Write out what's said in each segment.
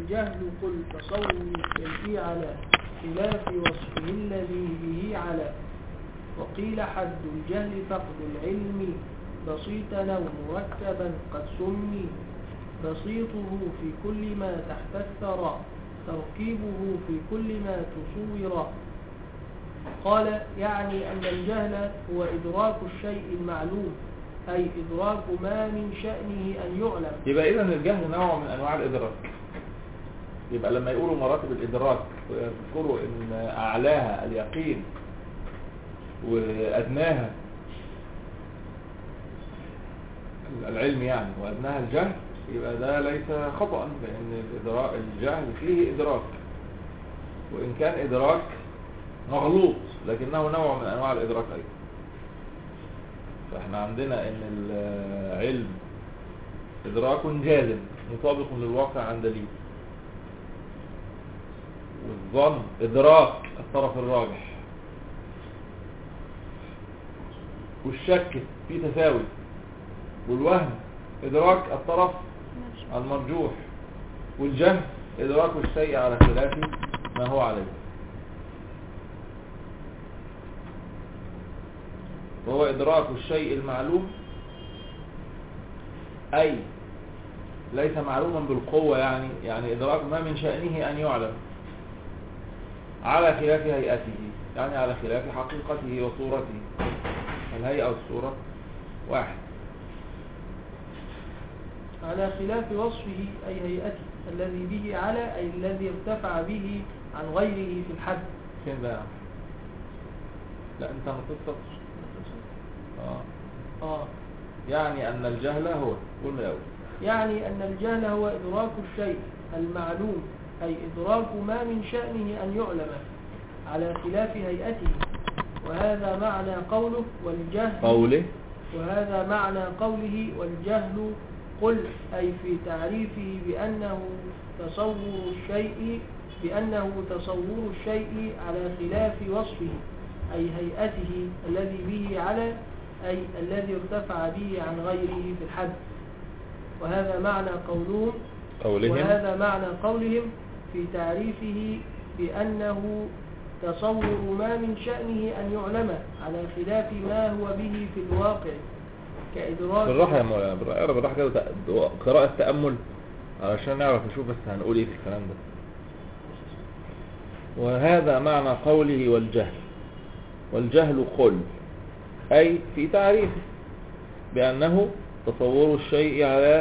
والجهل قل تصور الشيء على خلاف وصفه الذي به على وقيل حد الجهل فقد العلم بسيطا أو مركبا قد سمي بسيطه في كل ما تحت الثرى تركيبه في كل ما تصور قال يعني أن الجهل هو إدراك الشيء المعلوم أي إدراك ما من شأنه أن يعلم يبقى إذا الجهل نوع من أنواع الإدراك يبقى لما يقولوا مراتب الإدراك ويذكروا إن أعلاها اليقين وأدناها العلم يعني وأدناها الجهل يبقى ده ليس خطأ لأن الإدراك الجهل فيه إدراك وإن كان إدراك مغلوط لكنه نوع من أنواع الإدراك أيضا فإحنا عندنا إن العلم إدراك جازم مطابق للواقع عن دليل والظن إدراك الطرف الراجح والشك في تساوي والوهم إدراك الطرف المرجوح والجهل إدراك الشيء على خلاف ما هو عليه وهو إدراك الشيء المعلوم أي ليس معلوما بالقوة يعني يعني إدراك ما من شأنه أن يعلم على خلاف هيئته يعني على خلاف حقيقته وصورته الهيئة والصورة واحد على خلاف وصفه أي هيئته الذي به على أي الذي ارتفع به عن غيره في الحد فين بقى لا انت هتتصل اه آه. يعني ان الجهل هو قول من الاول يعني أن الجهل هو إدراك الشيء المعلوم أي إدراك ما من شأنه أن يعلم على خلاف هيئته وهذا معنى قوله والجهل قوله وهذا معنى قوله والجهل قل أي في تعريفه بأنه تصور الشيء بأنه تصور الشيء على خلاف وصفه أي هيئته الذي به على أي الذي ارتفع به عن غيره في الحد وهذا معنى قولهم قولهم وهذا معنى قولهم في تعريفه بأنه تصور ما من شأنه أن يعلم على خلاف ما هو به في الواقع كإدراك بالراحة يا مولانا بالراحة اقرا بالراحة كده وت- قراءة تأمل علشان نعرف نشوف بس هنقول ايه في الكلام ده وهذا معنى قوله والجهل والجهل قل أي في تعريفه بأنه تصور الشيء على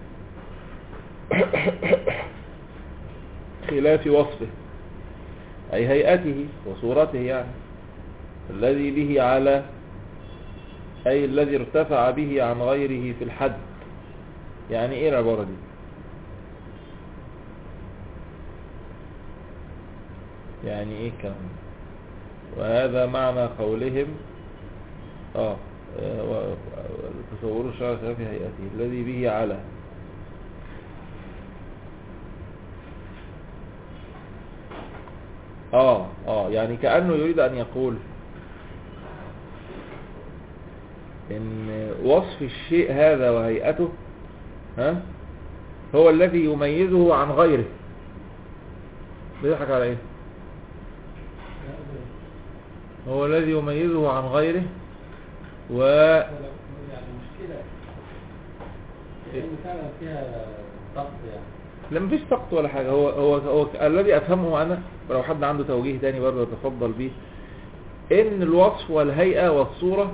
خلاف وصفه أي هيئته وصورته يعني الذي به على أي الذي ارتفع به عن غيره في الحد يعني ايه العبارة دي يعني ايه الكلام ده؟ وهذا معنى قولهم اه آه، و- تصور الشعر خلاف هيئته الذي به على اه اه يعني كأنه يريد ان يقول ان وصف الشيء هذا وهيئته ها هو الذي يميزه عن غيره بيضحك على ايه هو الذي يميزه عن غيره و يعني مشكلة لأن فعلا فيها ضغط يعني لا مفيش سقط ولا حاجة هو هو هو الذي افهمه انا ولو حد عنده توجيه تاني برضه يتفضل بيه ان الوصف والهيئة والصورة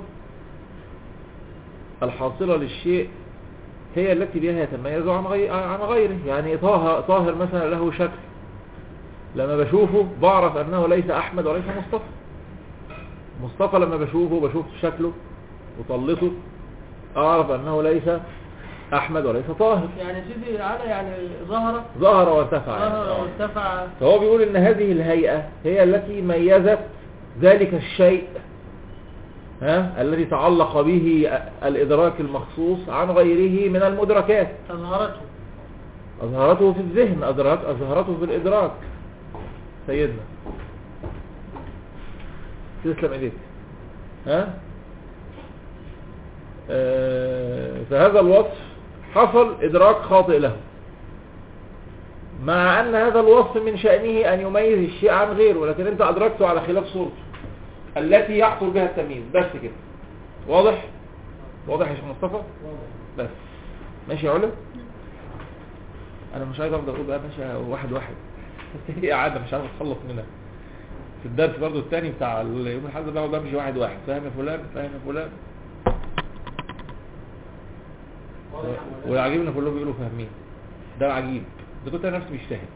الحاصلة للشيء هي التي بها يتميز عن غير عن غيره يعني طه طاهر مثلا له شكل لما بشوفه بعرف انه ليس احمد وليس مصطفى مصطفى لما بشوفه بشوف شكله وطلته اعرف انه ليس احمد وليس طاهر يعني سيدي على يعني ظهر ظهر وارتفع يعني. ظهر آه. وارتفع فهو بيقول ان هذه الهيئة هي التي ميزت ذلك الشيء ها الذي تعلق به الادراك المخصوص عن غيره من المدركات أظهرته اظهرته في الذهن أدرك اظهرته في الادراك سيدنا تسلم ايديك ها آه، فهذا الوصف حصل ادراك خاطئ له مع ان هذا الوصف من شأنه ان يميز الشيء عن غيره لكن انت ادركته على خلاف صورته التي يحصل بها التمييز بس كده واضح واضح يا شيخ مصطفى بس ماشي يا علا انا مش عايز افضل اقول بقى ماشي واحد واحد بس هي عاده مش عارف اتخلص منها في الدرس برضو الثاني بتاع يوم الاحد بقعد امشي واحد واحد فاهم يا فلان فاهم يا فلان والعجيب ان كلهم بيقولوا فاهمين ده العجيب ده كنت انا نفسي مش فاهم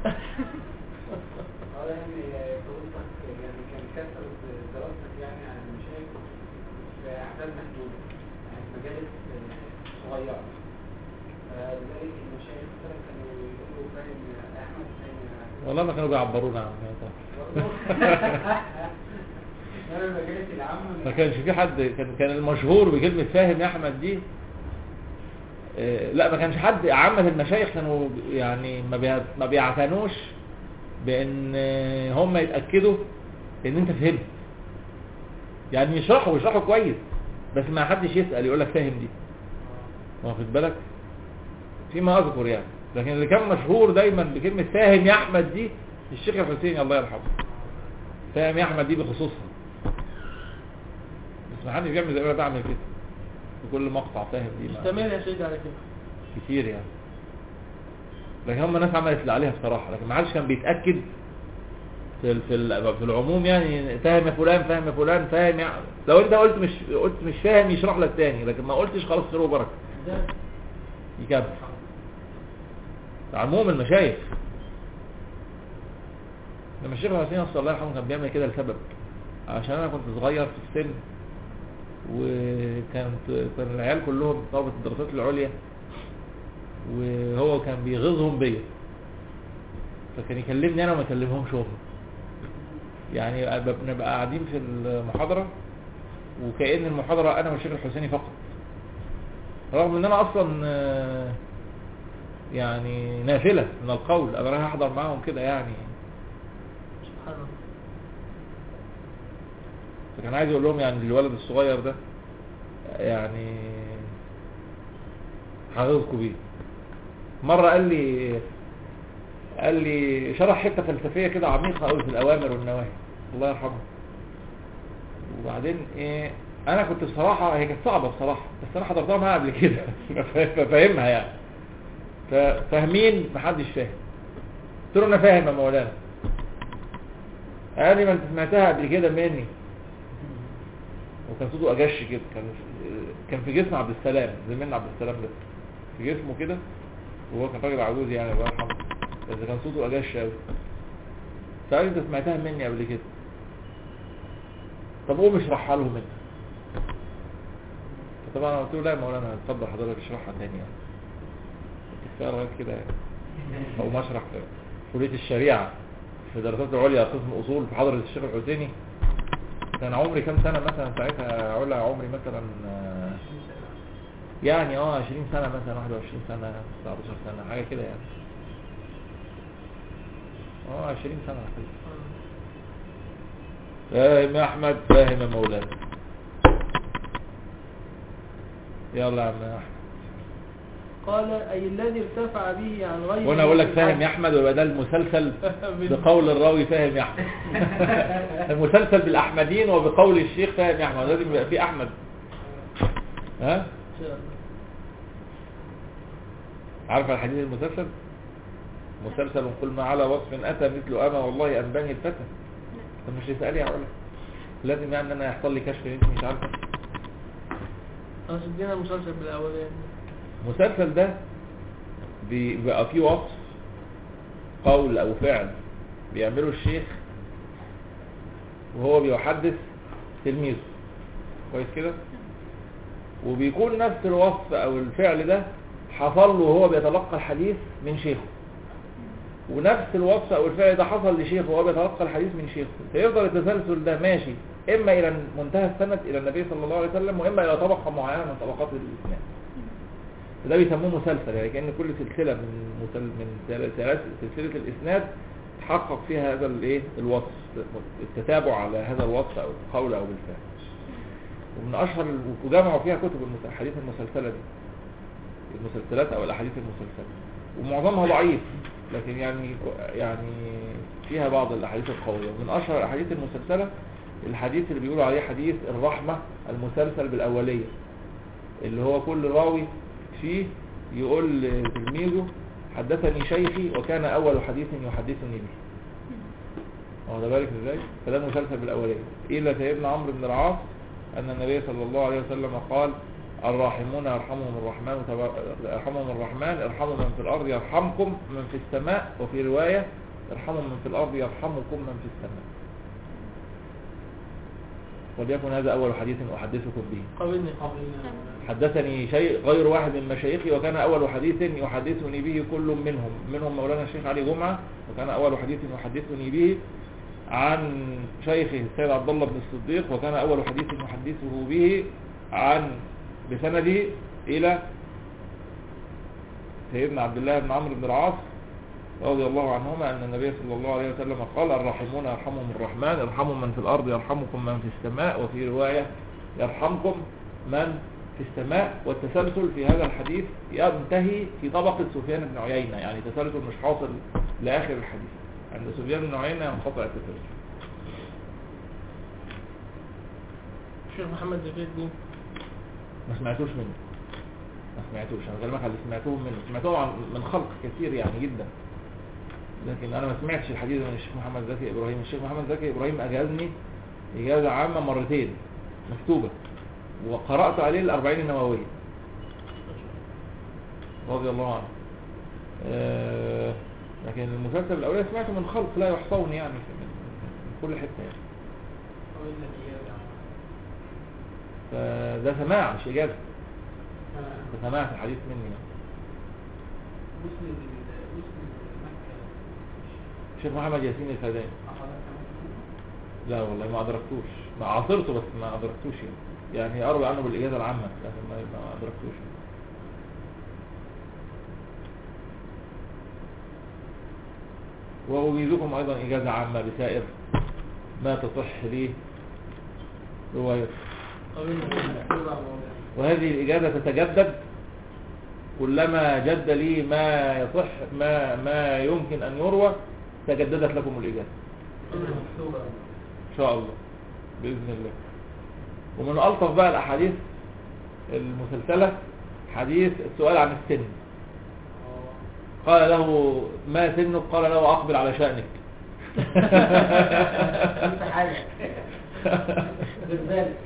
اه يعني فضلتك يعني كان كثرة دراستك يعني عن المشاكل في أحداث محدودة يعني في مجالس صغيرة فلذلك المشايخ مثلا كانوا يقولوا فاهم يا أحمد فاهم يا والله ما كانوا بيعبرونا عن يا طه. أنا المجالس العامة ما كانش في حد كان كان المشهور بكلمة فاهم يا احمد دي آه، لا ما كانش حد عامة المشايخ كانوا يعني ما بي- ما بيعتنوش بان آه، هم يتأكدوا ان انت فهمت يعني يشرحوا يشرحوا كويس بس ما حدش يسأل يقول لك فاهم دي واخد بالك فيما اذكر يعني لكن اللي كان مشهور دايما بكلمة فاهم يا احمد دي الشيخ الحسيني الله يرحمه فاهم يا احمد دي بخصوصها بس ما حدش بيعمل زي ما انا بعمل كده في كل مقطع فاهم دي ما- استمر يا سيدي على كده كتير يعني لكن هم الناس عملت اللي عليها بصراحة لكن ما حدش كان بيتأكد في ال- في ال- في العموم يعني فاهم يا فلان فاهم يا فلان فاهم يا لو انت قلت مش قلت مش فاهم يشرح لك تاني لكن ما قلتش خلاص خير وبركة ده يكمل عموم المشايخ لما الشيخ الحسين نصر الله يرحمه كان بيعمل كده لسبب عشان انا كنت صغير في السن وكانت كان العيال كلهم طلبة الدراسات العليا وهو كان بيغيظهم بيا فكان يكلمني انا وما يكلمهمش هم يعني أبقى- نبقى قاعدين في المحاضرة وكأن المحاضرة انا والشيخ الحسيني فقط رغم ان انا اصلا آه، يعني نافلة من القول انا رايح احضر معاهم كده يعني سبحان الله فكان عايز يقول لهم يعني الولد الصغير ده يعني هغيظكم بيه مرة قال لي قال لي شرح حتة فلسفية كده عميقة قوي في الأوامر والنواهي الله يرحمه وبعدين ايه انا كنت بصراحة هي كانت صعبة بصراحة بس انا حضرتها معاها قبل كده ففاهمها يعني ففاهمين محدش فاهم قلت له انا فاهم يا مولانا قال لي ما انت سمعتها قبل كده مني وكان صوته اجش كده كان كان في جسم عبد السلام زميلنا عبد السلام ده في جسمه كده وهو كان راجل عجوز يعني الله يرحمه بس كان صوته اجش قوي فقال لي انت سمعتها مني قبل كده طب قوم اشرحها لهم انت فطبعا انا قلت له لا يا مولانا اتفضل حضرتك اشرحها تاني يعني كفايه لغايه كده يعني او مشرح في كليه الشريعه في الدراسات العليا قسم اصول في حضره الشيخ الحسيني كان عمري كام سنه مثلا ساعتها علا عمري مثلا آه، يعني اه 20 سنه مثلا 21 سنه 19 سنه حاجه كده يعني اه 20 سنه كده فاهم يا احمد فاهم يا مولانا يلا يا عم احمد قال أي الذي ارتفع به عن غيره وانا اقول لك في فاهم الحد. يا احمد ويبقى ده المسلسل بقول الراوي فاهم يا احمد المسلسل بالاحمدين وبقول الشيخ فاهم يا احمد لازم يبقى فيه احمد ها إن شاء الله. عارف الحديث المسلسل مسلسل قل ما على وصف اتى مثل انا والله انباني الفتى طب مش تسالي يا علا لازم يعني ان انا يحصل لي كشف انت مش عارفه خلاص ادينا المسلسل بالأولاني المسلسل ده بيبقى فيه وصف قول او فعل بيعمله الشيخ وهو بيحدث تلميذه كويس كده وبيكون نفس الوصف او الفعل ده حصل له وهو بيتلقى الحديث من شيخه ونفس الوصف او الفعل ده حصل لشيخه وهو بيتلقى الحديث من شيخه فيفضل التسلسل ده ماشي اما الى منتهى السند الى النبي صلى الله عليه وسلم واما الى طبقه معينه من طبقات الاسلام ده بيسموه مسلسل يعني كأن كل سلسلة من مسل من سل- سلس- سلسلة الإسناد تحقق فيها هذا الايه الوصف التتابع على هذا الوصف أو القول أو بالفعل ومن أشهر ال- وجمعوا فيها كتب المس- الأحاديث المسلسلة دي المسلسلات أو الأحاديث المسلسلة ومعظمها ضعيف لكن يعني يعني فيها بعض الاحاديث القويه ومن اشهر الاحاديث المسلسله الحديث اللي بيقولوا عليه حديث الرحمه المسلسل بالاوليه اللي هو كل راوي فيه يقول لتلميذه حدثني شيخي وكان اول حديث يحدثني به واخد بالك ازاي فده مسلسل بالاوليه الى سيدنا عمرو بن العاص ان النبي صلى الله عليه وسلم قال الراحمون يرحمهم الرحمن تبار- يرحمهم الرحمن ارحموا من في الارض يرحمكم من في السماء وفي روايه ارحموا من في الارض يرحمكم من في السماء وليكن هذا اول حديث احدثكم به قابلني حدثني شيء غير واحد من مشايخي وكان أول حديث يحدثني به كل منهم منهم مولانا الشيخ علي جمعة وكان أول حديث يحدثني به عن شيخه السيد عبد الله بن الصديق وكان أول حديث يحدثه به عن بسنده إلى سيدنا عبد الله بن عمرو بن العاص رضي الله عنهما أن النبي صلى الله عليه وسلم قال الراحمون يرحمهم الرحمن ارحموا من في الأرض يرحمكم من في السماء وفي رواية يرحمكم من في السماء والتسلسل في هذا الحديث ينتهي في طبقة سفيان بن عيينة يعني تسلسل مش حاصل لآخر الحديث عند سفيان بن عيينة ينقطع التسلسل الشيخ محمد زكي الدين ما سمعتوش منه ما سمعتوش انا بكلمك على اللي سمعتوه منه سمعتوه عن من خلق كثير يعني جدا لكن انا ما سمعتش الحديث من الشيخ محمد زكي ابراهيم الشيخ محمد زكي ابراهيم اجازني اجازه عامه مرتين مكتوبه وقرات عليه الاربعين النوويه رضي الله عنه آه لكن المسلسل الاولاني سمعته من خلق لا يحصون يعني من, من كل حته يعني فده سماع مش اجازه ده سماع في الحديث مني يعني. مسلم مسلم مكة الشيخ محمد ياسين الفداني لا والله ما أدركتوش ما عاصرته بس ما أدركتوش يعني يعني أروي عنه بالإجازة العامة لكن ما ما أدركتوش وأجيزكم أيضا إجازة عامة بسائر ما تصح لي رواية قابلني وهذه الإجازة تتجدد كلما جد لي ما يصح ما ما يمكن أن يروى تجددت لكم الإجازة إن شاء الله بإذن الله ومن ألطف بقى الأحاديث المسلسلة حديث السؤال عن السن قال له ما سنك قال له أقبل على شأنك انت حاجة بالذات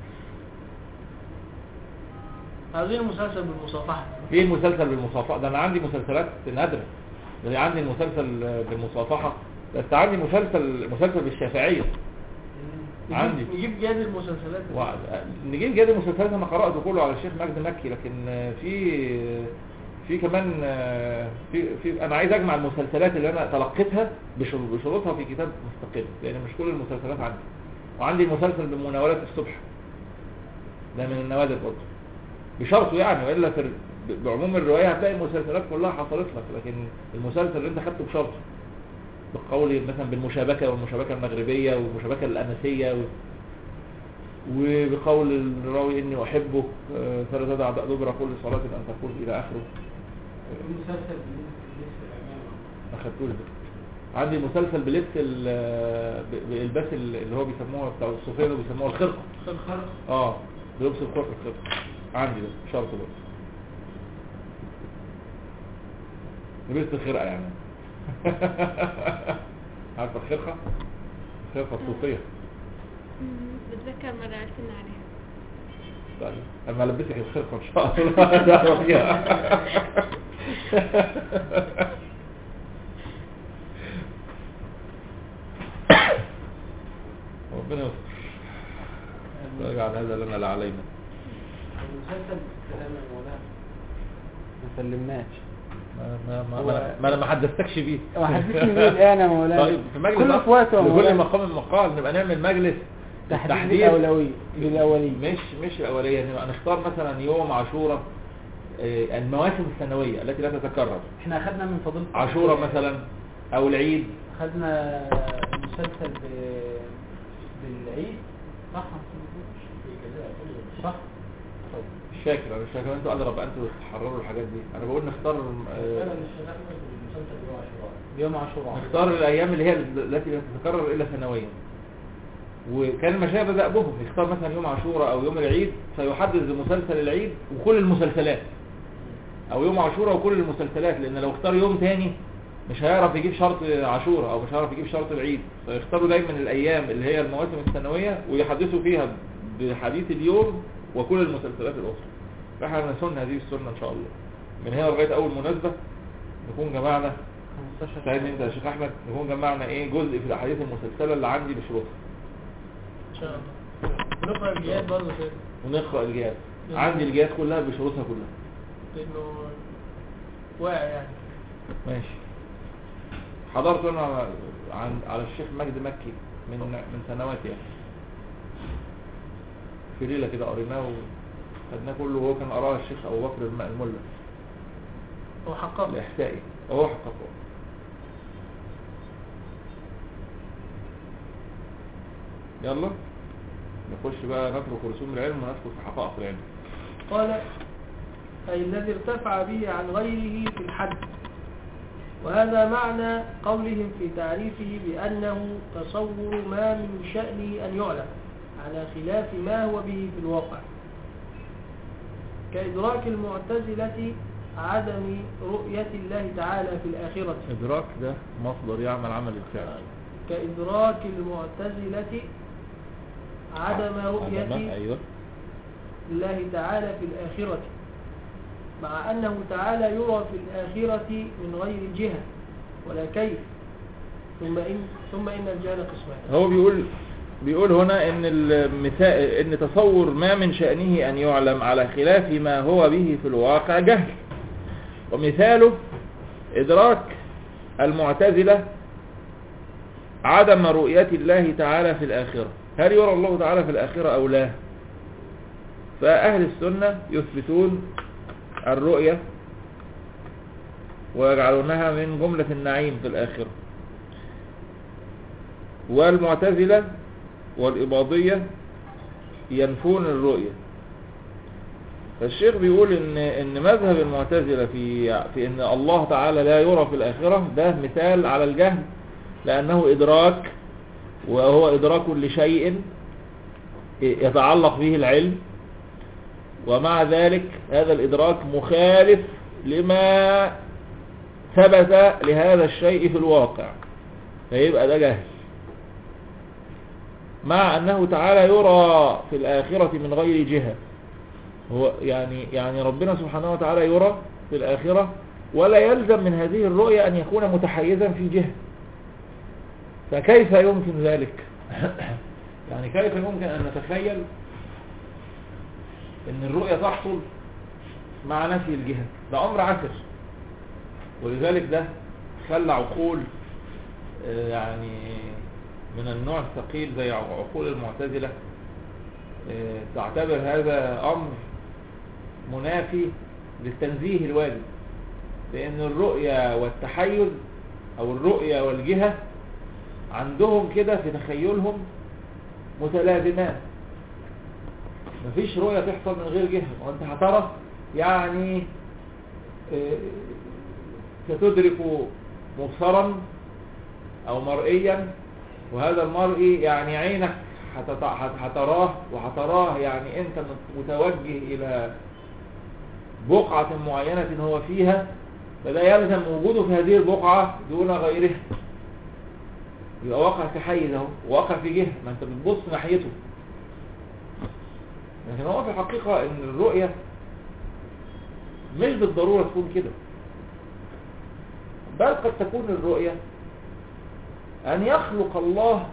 عايزين المسلسل بالمصافحة في مسلسل بالمصافحة ده أنا عندي مسلسلات نادرة ده عندي المسلسل بالمصافحة بس عندي مسلسل مسلسل بالشافعية عندي. نجيب- نجيب جهاز المسلسلات و... نجيب جاد المسلسلات انا قرأته كله على الشيخ مجد مكي لكن في في كمان في, في انا عايز اجمع المسلسلات اللي انا تلقيتها بشر- بشروطها في كتاب مستقل لان مش كل المسلسلات عندي وعندي مسلسل بمناولات الصبح ده من النوادر برضه بشرطه يعني والا في ال- ب- بعموم الروايه هتلاقي المسلسلات كلها حصلت لك لكن المسلسل اللي انت خدته بشرطه بقول مثلا بالمشابكه والمشابكه المغربيه والمشابكه الانسيه و... وبقول الراوي اني احبك آه، فلا تدع دبر كل صلاه ان تقول الى اخره المسلسل لسه الأمانة ما خدتوش ده عندي مسلسل بلبس ال- ب- بالباس ال- اللي هو بيسموه بتاع الصوفيه اللي بيسموه الخرقه خلق اه بلبس الخرقه الخرقه عندي ده شرط برضه لبست الخرقه يعني عارفه الخرقه الخرقه الصوفيه بتذكر مرة عرفنا عليها طيب اما البسك الخرقه ان شاء الله تعرفيها ربنا يستر ويجعل هذا لنا لا علينا المسلسل بالسلام يا مولانا ما سلمناش ما ما ما, هو- ما, ما انا ما حدثتكش بيه ما حدثني بيه الآن يا مولانا طيب في مجلس كل في وقته يا لكل مولانا مقام مقال نبقى نعمل مجلس تحديد الأولوية بالأولية مش مش الأولية نبقى نختار مثلا يوم عاشوراء آه، المواسم السنوية التي لا تتكرر احنا أخذنا من فضيلة عاشوراء مثلا أو العيد أخذنا مسلسل ب... بالعيد صح صح مش فاكر انا مش فاكر انتوا ادرى بقى انتوا تحرروا الحاجات دي انا بقول نختار آه، يوم عاشوراء نختار الايام اللي هي التي لا تتكرر الا سنويا وكان المشايخ ده دأبهم يختار مثلا يوم عاشوراء او يوم العيد فيحدد بمسلسل العيد وكل المسلسلات او يوم عاشوراء وكل المسلسلات لان لو اختار يوم تاني مش هيعرف يجيب شرط عاشوراء او مش هيعرف يجيب شرط العيد فيختاروا دايما الايام اللي هي المواسم السنويه ويحدثوا فيها بحديث اليوم وكل المسلسلات الاخرى فاحنا نسن هذه السنه ان شاء الله من هنا لغايه اول مناسبه نكون جمعنا 15 سعيد انت يا شيخ احمد نكون جمعنا ايه جزء في الاحاديث المسلسله اللي عندي بشروطها ان شاء الله نقرا الجهاد برضه كده ونقرا الجهاد عندي الجهاد كلها بشروطها كلها لانه واقع يعني ماشي حضرت انا عن على الشيخ مجد مكي من من سنوات يعني في ليله كده قريناه وخدناه كله وهو كان قراه الشيخ ابو بكر الم- الملا هو حقق الاحسائي هو حققه يلا نخش بقى نترك رسوم العلم وندخل في حقائق العلم قال أي الذي ارتفع به عن غيره في الحد وهذا معنى قولهم في تعريفه بأنه تصور ما من شأنه أن يعلم على خلاف ما هو به في الواقع كإدراك المعتزلة عدم رؤية الله تعالى في الآخرة ادراك ده مصدر يعمل عمل الفعل كإدراك المعتزلة عدم رؤية ايوه الله تعالى في الآخرة مع أنه تعالى يرى في الآخرة من غير جهة ولا كيف ثم إن, ثم إن الجهل قسمان هو بيقول بيقول هنا ان المثال ان تصور ما من شأنه ان يعلم على خلاف ما هو به في الواقع جهل ومثاله ادراك المعتزلة عدم رؤية الله تعالى في الآخرة هل يرى الله تعالى في الآخرة أو لا فأهل السنة يثبتون الرؤية ويجعلونها من جملة النعيم في الآخرة والمعتزلة والإباضية ينفون الرؤية فالشيخ بيقول ان ان مذهب المعتزلة في في ان الله تعالى لا يرى في الآخرة ده مثال على الجهل لأنه إدراك وهو إدراك لشيء يتعلق به العلم ومع ذلك هذا الإدراك مخالف لما ثبت لهذا الشيء في الواقع فيبقى ده جهل مع أنه تعالى يرى في الآخرة من غير جهة هو يعني يعني ربنا سبحانه وتعالى يرى في الآخرة ولا يلزم من هذه الرؤية أن يكون متحيزا في جهة فكيف يمكن ذلك يعني كيف يمكن أن نتخيل أن الرؤية تحصل مع نفي الجهة ده أمر عسر ولذلك ده خلى عقول آه، يعني من النوع الثقيل زي عقول المعتزلة آه، تعتبر هذا أمر منافي للتنزيه الواجب لأن الرؤية والتحيز أو الرؤية والجهة عندهم كده في تخيلهم متلازمان مفيش رؤية تحصل من غير جهة وانت هترى يعني آه، ستدرك مبصرا او مرئيا وهذا المرئي يعني عينك هتط- هت- هتراه وهتراه يعني انت متوجه الى بقعة معينة هو فيها فلا يلزم وجوده في هذه البقعة دون غيرها يبقى واقع في حيز اهو واقع في جهة ما انت بتبص ناحيته لكن هو في الحقيقة ان الرؤية مش بالضرورة تكون كده بل قد تكون الرؤية أن يخلق الله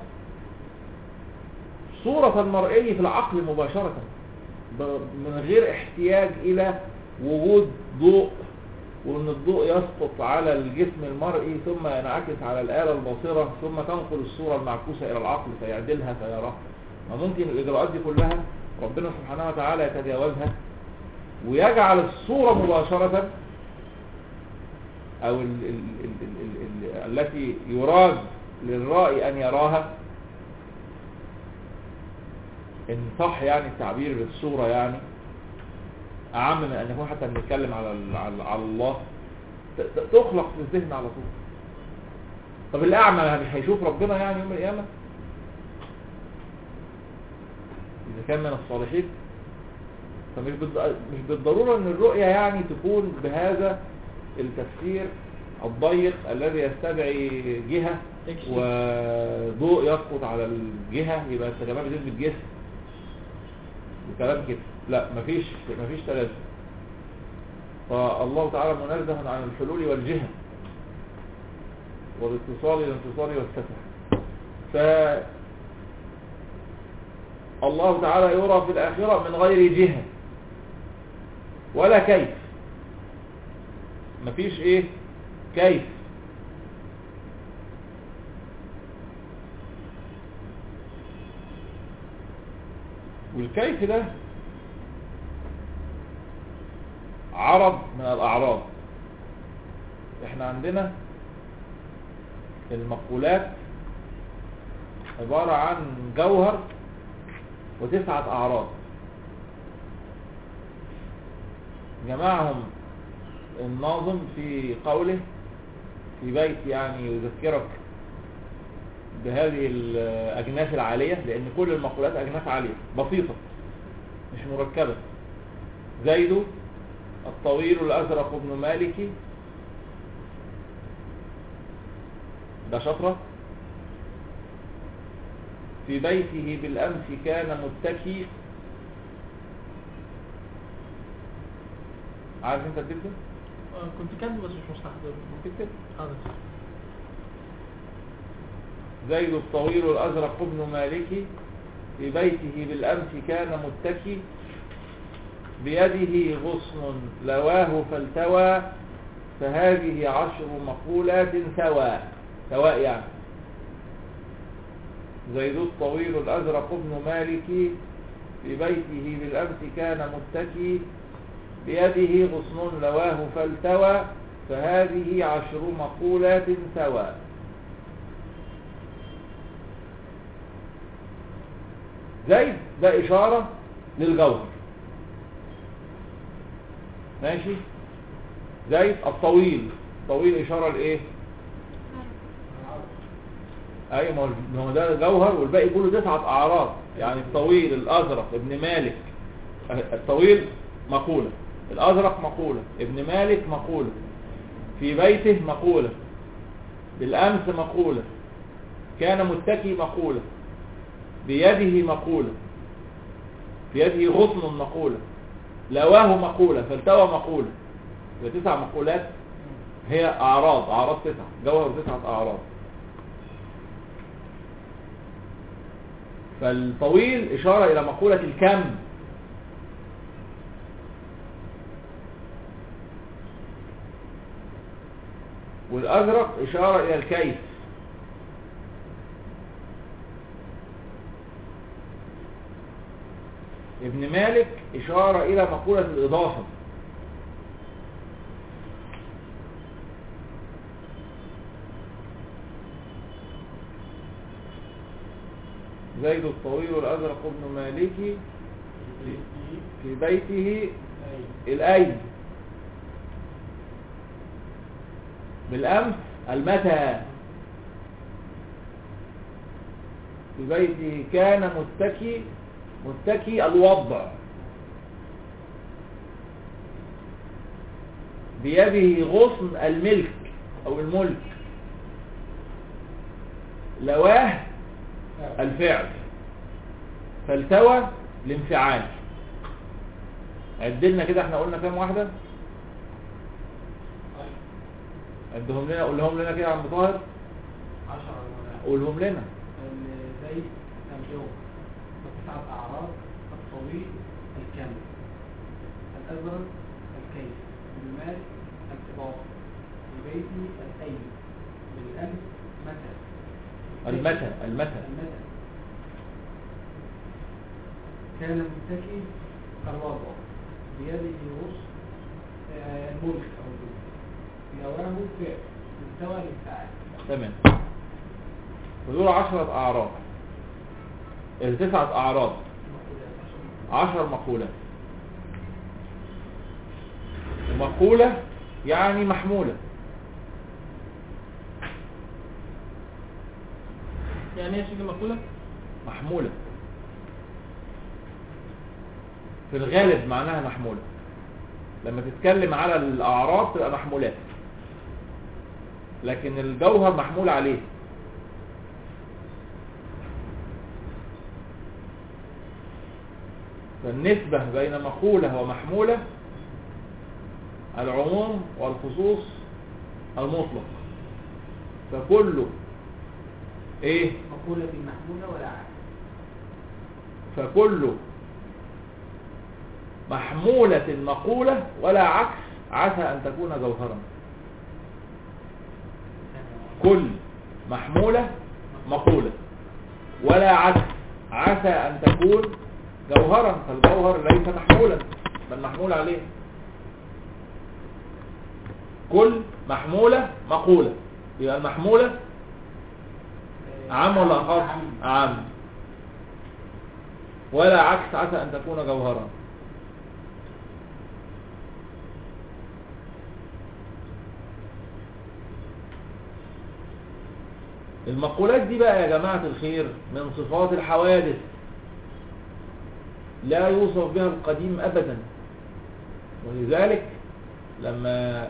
صورة المرئي في العقل مباشرة ب- من غير احتياج إلى وجود ضوء وأن الضوء يسقط على الجسم المرئي ثم ينعكس على الآلة الباصرة ثم تنقل الصورة المعكوسة إلى العقل فيعدلها فيراها وممكن الإجراءات دي كلها ربنا سبحانه وتعالى يتجاوزها ويجعل الصورة مباشرة او ال ال ال ال ال التي يراد للرائي ان يراها ان صح يعني التعبير بالصورة يعني اعم من ان نكون حتى بنتكلم على ال- على على الله ت- ت- تخلق في الذهن على طول طب الأعمى مش هيشوف ربنا يعني يوم القيامة إذا كان من الصالحين فمش بالض- مش بالضرورة ان الرؤية يعني تكون بهذا التفسير الضيق الذي يستدعي جهة تكشف. وضوء يسقط على الجهة يبقى انت كمان بتثبت جسم وكلام كده لا مفيش مفيش تلازم فالله تعالى منزه عن الحلول والجهة والاتصال الانتصال والسفر ف الله تعالى يرى في الآخرة من غير جهة ولا كيف مفيش ايه كيف والكيف ده عرض من الأعراض احنا عندنا المقولات عبارة عن جوهر وتسعة أعراض جمعهم الناظم في قوله في بيت يعني يذكرك بهذه الأجناس العالية لأن كل المقولات أجناس عالية بسيطة مش مركبة زيد الطويل الأزرق ابن مالك ده شطرة في بيته بالأمس كان متكي عارف انت البيت ده؟ آه، كنت كاتبه بس مش مستحضر تكتب حاضر زيد الطويل الأزرق ابن مالك في بيته بالأمس كان متكي بيده غصن لواه فالتوى فهذه عشر مقولات سواء سواء يعني زيد الطويل الأزرق ابن مالك في بيته بالأمس كان متكي بيده غصن لواه فالتوى فهذه عشر مقولات سواء زيد ده إشارة للجوهر ماشي زيد الطويل طويل إشارة لإيه أي ما هو- ما هو ده جوهر والباقي كله تسعة أعراض يعني الطويل الأزرق ابن مالك الطويل مقولة الأزرق مقولة ابن مالك مقولة في بيته مقولة بالأمس مقولة كان متكي مقولة بيده مقولة بيده غصن مقولة لواه مقولة فالتوى مقولة يبقى تسع مقولات هي أعراض أعراض تسعة جوهر تسعة أعراض فالطويل إشارة إلى مقولة الكم والأزرق إشارة إلى الكيف ابن مالك إشارة إلى مقولة الإضافة زيد الطويل الأزرق ابن مالك في بيته الأيد بالأمس المتى في بيته كان متكي متكي الوضع بيده غصن الملك أو الملك لواه الفعل فالتوى الانفعال عدلنا كده احنا قلنا كام واحدة عدهم لنا قولهم لنا كده يا عم طاهر عشرة قولهم لنا زي اليوم وتسعة أعراض الطويل الكامل الأزرق الكيف المال الكبار ببيتي الأيد بالأمس متى المتى المتى المتى كان متكي الوضع بيده وسط آه، الملك أو الملك نواه فعل مستوى الانفعال تمام ودول عشرة أعراض تسعة أعراض عشر مقولات ومقولة يعني محمولة يعني ايه يا سيدي مقولة محمولة في الغالب معناها محمولة لما تتكلم على الأعراض تبقى محمولات لكن الجوهر محمول عليه فالنسبة بين مقولة ومحمولة العموم والخصوص المطلق فكل ايه مقولة محمولة ولا عكس فكل محمولة مقولة ولا عكس عسى أن تكون جوهرا كل محمولة مقولة ولا عكس عسى أن تكون جوهرا فالجوهر ليس محمولا بل محمول عليه كل محمولة مقولة يبقى المحمولة عام ولا خاص عام ولا عكس عسى أن تكون جوهرا المقولات دي بقى يا جماعة الخير من صفات الحوادث لا يوصف بها القديم أبدا ولذلك لما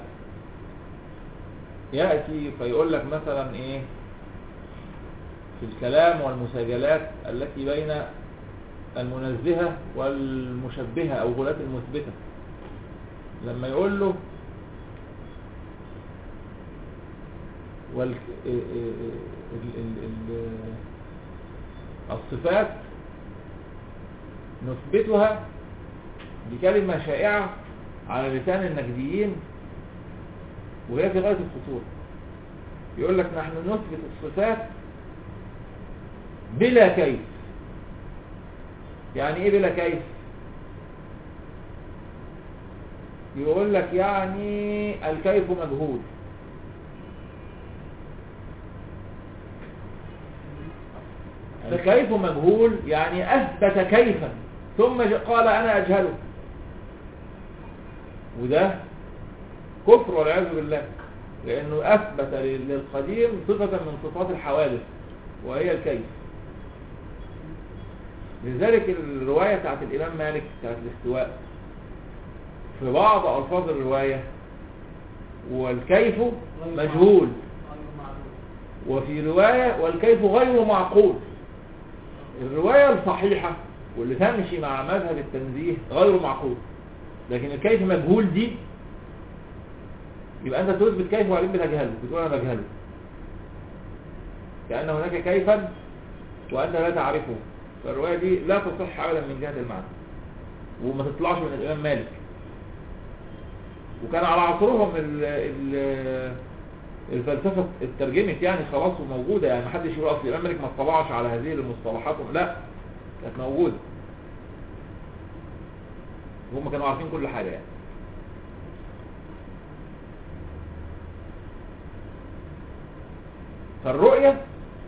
يأتي فيقول لك مثلا ايه في الكلام والمساجلات التي بين المنزهة والمشبهة او غلاة المثبتة لما يقول له وال... ال... ال... ال... الصفات نثبتها بكلمة شائعة على لسان النجديين وهي في غاية الخطورة يقول لك نحن نثبت الصفات بلا كيف يعني ايه بلا كيف يقول لك يعني الكيف مجهول الكيف مجهول يعني اثبت كيفا ثم ج- قال انا اجهله وده كفر والعياذ بالله لانه اثبت لل- للقديم صفة من صفات الحوادث وهي الكيف لذلك الرواية بتاعت الامام مالك بتاعت الاستواء في بعض الفاظ الرواية والكيف مجهول غير معلوم وفي رواية والكيف غير معقول الرواية الصحيحة واللي تمشي مع مذهب التنزيه غير معقول لكن الكيف مجهول دي يبقى انت تثبت كيف وبعدين بتجهله بتقول انا بجهله لان هناك كيفا وانت لا تعرفه فالرواية دي لا تصح ابدا من جهة المعنى وما تطلعش من الامام مالك وكان على عصرهم ال ال الفلسفة اترجمت يعني خلاص وموجودة يعني محدش يقول اصل الامام مالك ما اطلعش على هذه المصطلحات لا كانت موجودة هم كانوا عارفين كل حاجة يعني فالرؤية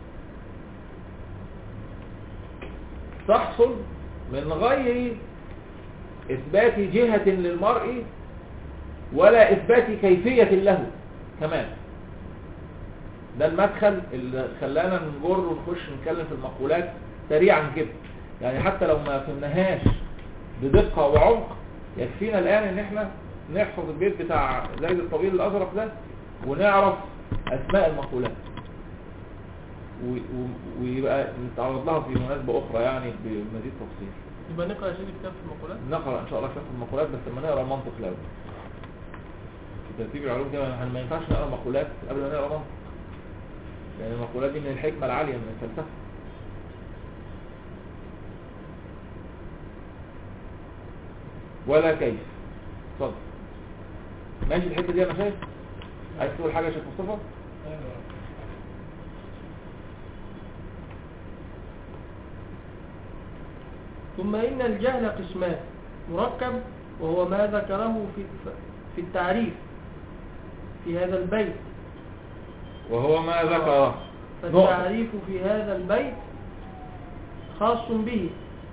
تحصل من غير إثبات جهة للمرء ولا إثبات كيفية له كمان ده المدخل اللي خلانا نجر ونخش نتكلم في المقولات سريعا كده يعني حتى لو ما فهمناهاش بدقة وعمق يكفينا الآن ان احنا نحفظ البيت بتاع زيد الطويل الأزرق ده ونعرف أسماء المقولات و- و- ويبقى نتعرض لها في مناسبة أخرى يعني بمزيد تفصيل يبقى نقرأ يا سيدي كتاب في المقولات نقرأ إن شاء الله كتاب المقولات بس لما نقرأ المنطق الأول في ترتيب العلوم كده ما ينفعش نقرأ مقولات قبل ما نقرأ منطق لأن المقولات دي من الحكمة العالية من الفلسفة ولا كيف اتفضل ماشي الحتة دي يا مشايخ عايز تقول حاجة يا شيخ مصطفى ثم إن الجهل قسمان مركب وهو ما ذكره في في التعريف في هذا البيت وهو ما ذكره نقطة فالتعريف في هذا البيت خاص به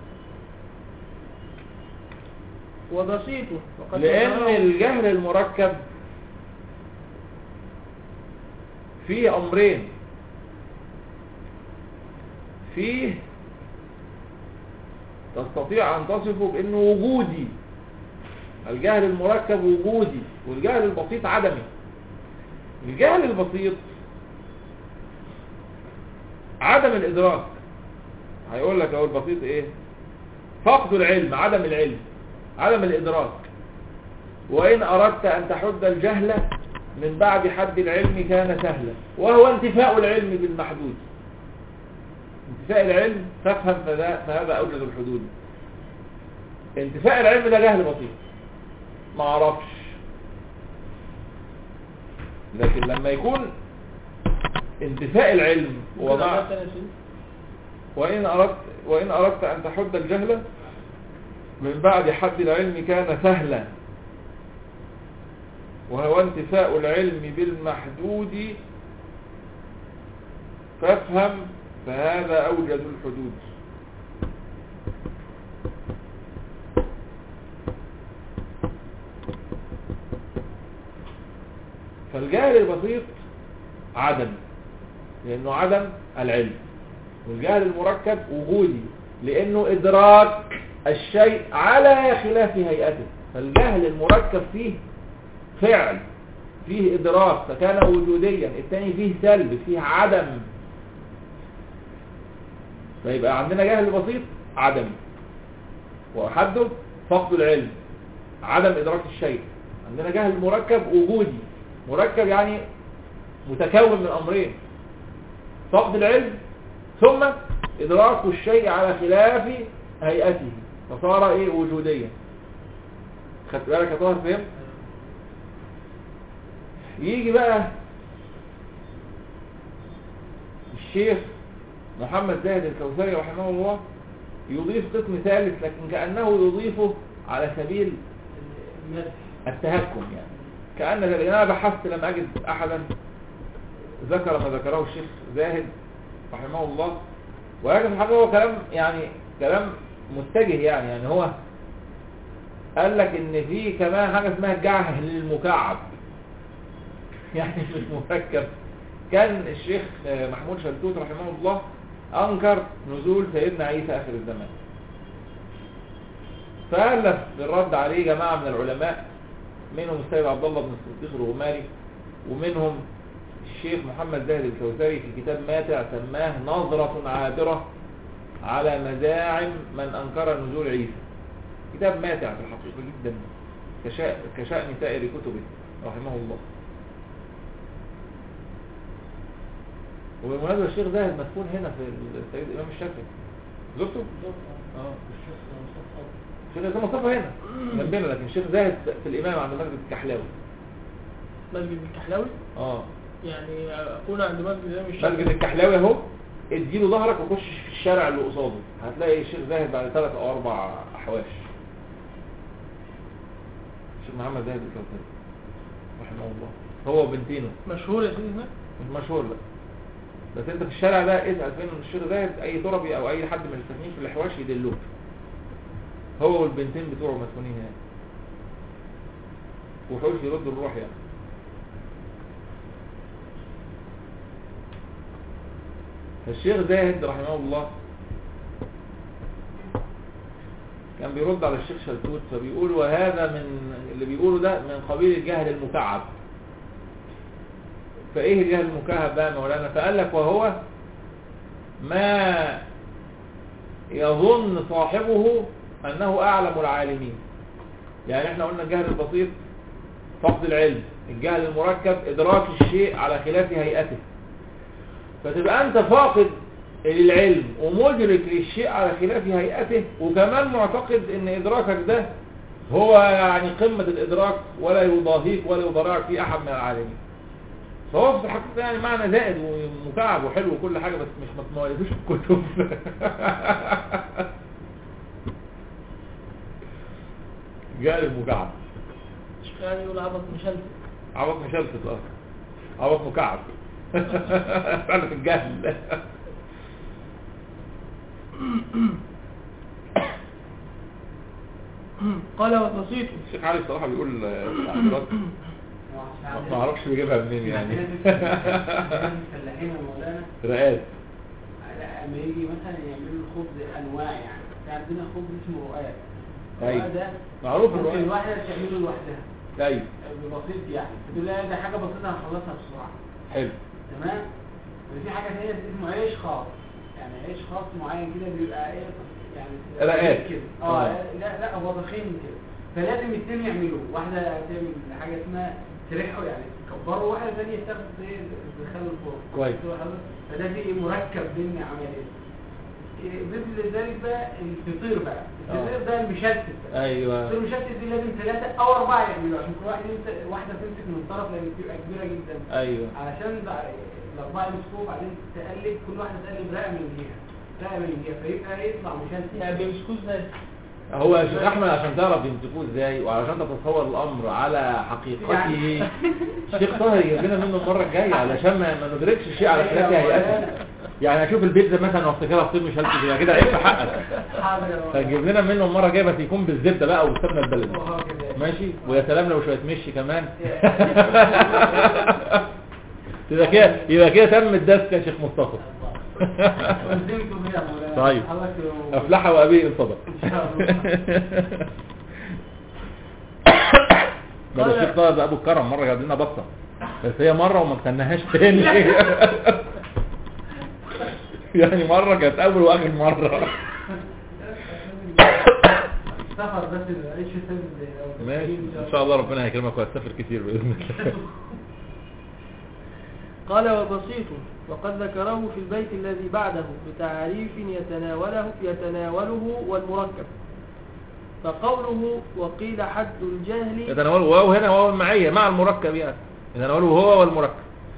وبسيط وقد لأن ذكره- الجهل المركب فيه أمرين فيه تستطيع أن تصفه بأنه وجودي الجهل المركب وجودي والجهل البسيط عدمي الجهل البسيط عدم الإدراك هيقول لك اهو البسيط ايه فقد العلم عدم العلم عدم الإدراك وإن أردت أن تحد الجهل من بعد حد العلم كان سهلا وهو انتفاء العلم بالمحدود انتفاء العلم تفهم فذا فهذا أوجد الحدود انتفاء العلم ده جهل بسيط ما اعرفش لكن لما يكون انتفاء العلم ممكن ومع أعمل تاني يا سيدي؟ وإن أردت, وإن أردت أن تحد الجهل من بعد حد العلم كان سهلا وهو انتفاء العلم بالمحدود فافهم فهذا أوجد الحدود فالجهل البسيط عدم لأنه عدم العلم والجهل المركب وجودي لأنه إدراك الشيء على خلاف هيئته فالجهل المركب فيه فعل فيه إدراك فكان وجوديا الثاني فيه سلب فيه عدم فيبقى عندنا جهل بسيط عدمي وحده فقد العلم عدم إدراك الشيء عندنا جهل مركب وجودي مركب يعني متكون من أمرين فقد العلم ثم إدراك الشيء على خلاف هيئته فصار إيه وجوديا خدت بالك يا طاهر فهم يجي بقى الشيخ محمد زاهد الكوثري رحمه الله يضيف قسم ثالث لكن كأنه يضيفه على سبيل المدح التهكم يعني كأن ذلك أنا بحثت لم أجد أحدا ذكر ما ذكره الشيخ زاهد رحمه الله ولكن الحقيقة هو كلام يعني كلام متجه يعني يعني هو قال لك ان في كمان حاجة اسمها جهل المكعب يعني مش مركب كان الشيخ محمود شلتوت رحمه الله انكر نزول سيدنا عيسى اخر الزمان فألف بالرد عليه جماعة من العلماء منهم السيد عبد الله بن الصديق الغماري ومنهم الشيخ محمد زاهد الكوثري في كتاب ماتع سماه نظرة عابرة على مزاعم من أنكر نزول عيسى كتاب ماتع في الحقيقة جدا كشأن, كشأن سائر كتبه رحمه الله وبالمناسبة الشيخ زاهد مسكون هنا في السيد الإمام الشافعي زرته؟ اه الشيخ زاهد مصطفى هنا جنبنا لكن الشيخ زاهد في الإمام عند مسجد الكحلاوي مسجد الكحلاوي اه يعني أكون عند مسجد الإمام الشافعي مسجد الكحلاوي اهو اديله ظهرك وخش في الشارع اللي قصاده هتلاقي الشيخ زاهد بعد ثلاث او اربع احواش الشيخ محمد زاهد الكوثري رحمه الله هو بنتينه مشهور يا سيدي هناك مش مشهور لا بس انت في الشارع ده اسال فين الشيخ زاهد اي تربي او اي حد من الساكنين في الاحواش يدلوك هو والبنتين بتوعه مسكونين هناك وحوش يردوا الروح يعني فالشيخ زاهد رحمه الله كان بيرد على الشيخ شلتوت فبيقول وهذا من اللي بيقوله ده من قبيل الجهل المكعب فايه الجهل المكعب بقى مولانا فقال لك وهو ما يظن صاحبه انه اعلم العالمين يعني احنا قلنا الجهل البسيط فقد العلم الجهل المركب ادراك الشيء على خلاف هيئته فتبقى انت فاقد للعلم ومدرك للشيء على خلاف هيئته وكمان معتقد ان ادراكك ده هو يعني قمة الادراك ولا يضاهيك ولا يضارعك في احد من العالمين فهو في الحقيقة يعني معنى زائد ومكعب وحلو وكل حاجة بس مش ما تمالفوش في الكتب جاء المكعب مش يعني يقول عبط مشلت عبط مشلتت اه عبط مكعب فعلا في الجهل قال وبسيط الشيخ علي الصراحة بيقول تعبيرات ما اعرفش بيجيبها منين يعني الفلاحين يا مولانا رقات اما يجي مثلا يعملوا الخبز انواع يعني في عندنا خبز اسمه رقاق أيوة. الرقاق ده معروف ممكن الرقاق. الواحده تعمله لوحدها ايوه بسيط يعني فتقول لها ده حاجه بسيطه هنخلصها بسرعه حلو تمام وفي حاجه ثانيه اسمه عيش خاص يعني عيش خاص معين كده بيبقى ايه يعني رقاق. كده آه. اه لا لا هو ضخيم كده فلازم الاثنين يعملوه واحده تعمل حاجه اسمها تريحه يعني تكبره واحده ثانيه تاخد ايه تدخله الفرن كويس. فده في مركب بين عملين إيه، مثل ذلك بقى الفطير بقى الفطير ده المشتت بقى ايوه الفطير المشتت دي لازم ثلاثه او اربعه يعملوا عشان كل واحد يمسك واحده تمسك من طرف لان بتبقى كبيره جدا ايوه علشان بقى الاربعه يمسكوه وبعدين تقلب كل واحده تقلب رقه من جهه رقه من جهه فيبقى يطلع مشتت يعني بيمسكوه ازاي هو يا شيخ احمد عشان تعرف يمسكوه ازاي وعشان تتصور الامر على حقيقته يعني. الشيخ طاهر يجيب لنا منه المره الجايه علشان ما ما ندركش الشيء على خلاف هيئته يعني اشوف البيتزا مثلا وافتكرها فطير مش هلسي يبقى كده عيب في حقك حاضر يا والله. فنجيب لنا منه المره الجايه بس يكون بالزبده بقى والسمنه البلدي وهو كده. ماشي ويا سلام لو شويه مشي كمان يبقى كده يبقى كده تم الدست يا شيخ مصطفى قدمته بيه يا مولانا. طيب. حضرتك لو- افلح وابي ان صدق إن شاء الله. ده قال- الشيخ طه ده ابو الكرم مره جاب لنا بطه بس هي مره وما استناهاش تاني يعني مره كانت اول واخر مره سفر بس العيش سفر زي الأول. ماشي ان شاء الله ربنا هيكرمك وهتسافر كتير باذن الله قال وبسيط وقد ذكره في البيت الذي بعده بتعريف يتناوله يتناوله والمركب فقوله وقيل حد الجهل يتناوله واو هنا واو المعيه مع المركب يعني يتناوله هو والمركب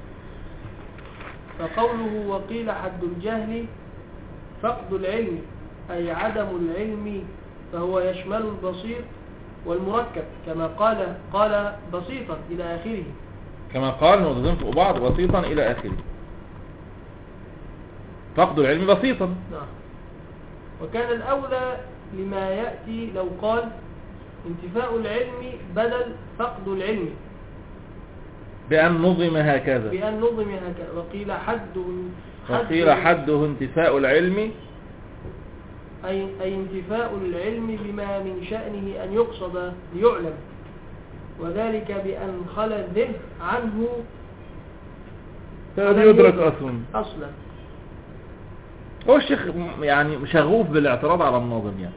فقوله وقيل حد الجهل فقد العلم أي عدم العلم فهو يشمل البسيط والمركب كما قال قال بسيطا إلى آخره كما قال نقطتين فوق بعض بسيطا الى اخره فقد العلم بسيطا نعم وكان الأولى لما يأتي لو قال انتفاء العلم بدل فقد العلم بأن نظم هكذا بأن نظم هكذا وقيل حد وقيل حده انتفاء العلم أي, أي انتفاء العلم بما من شأنه أن يقصد ليعلم وذلك بأن خلى الذهن عنه فلم يدرك أصلا أصلا هو الشيخ يعني شغوف بالاعتراض على الناظم يعني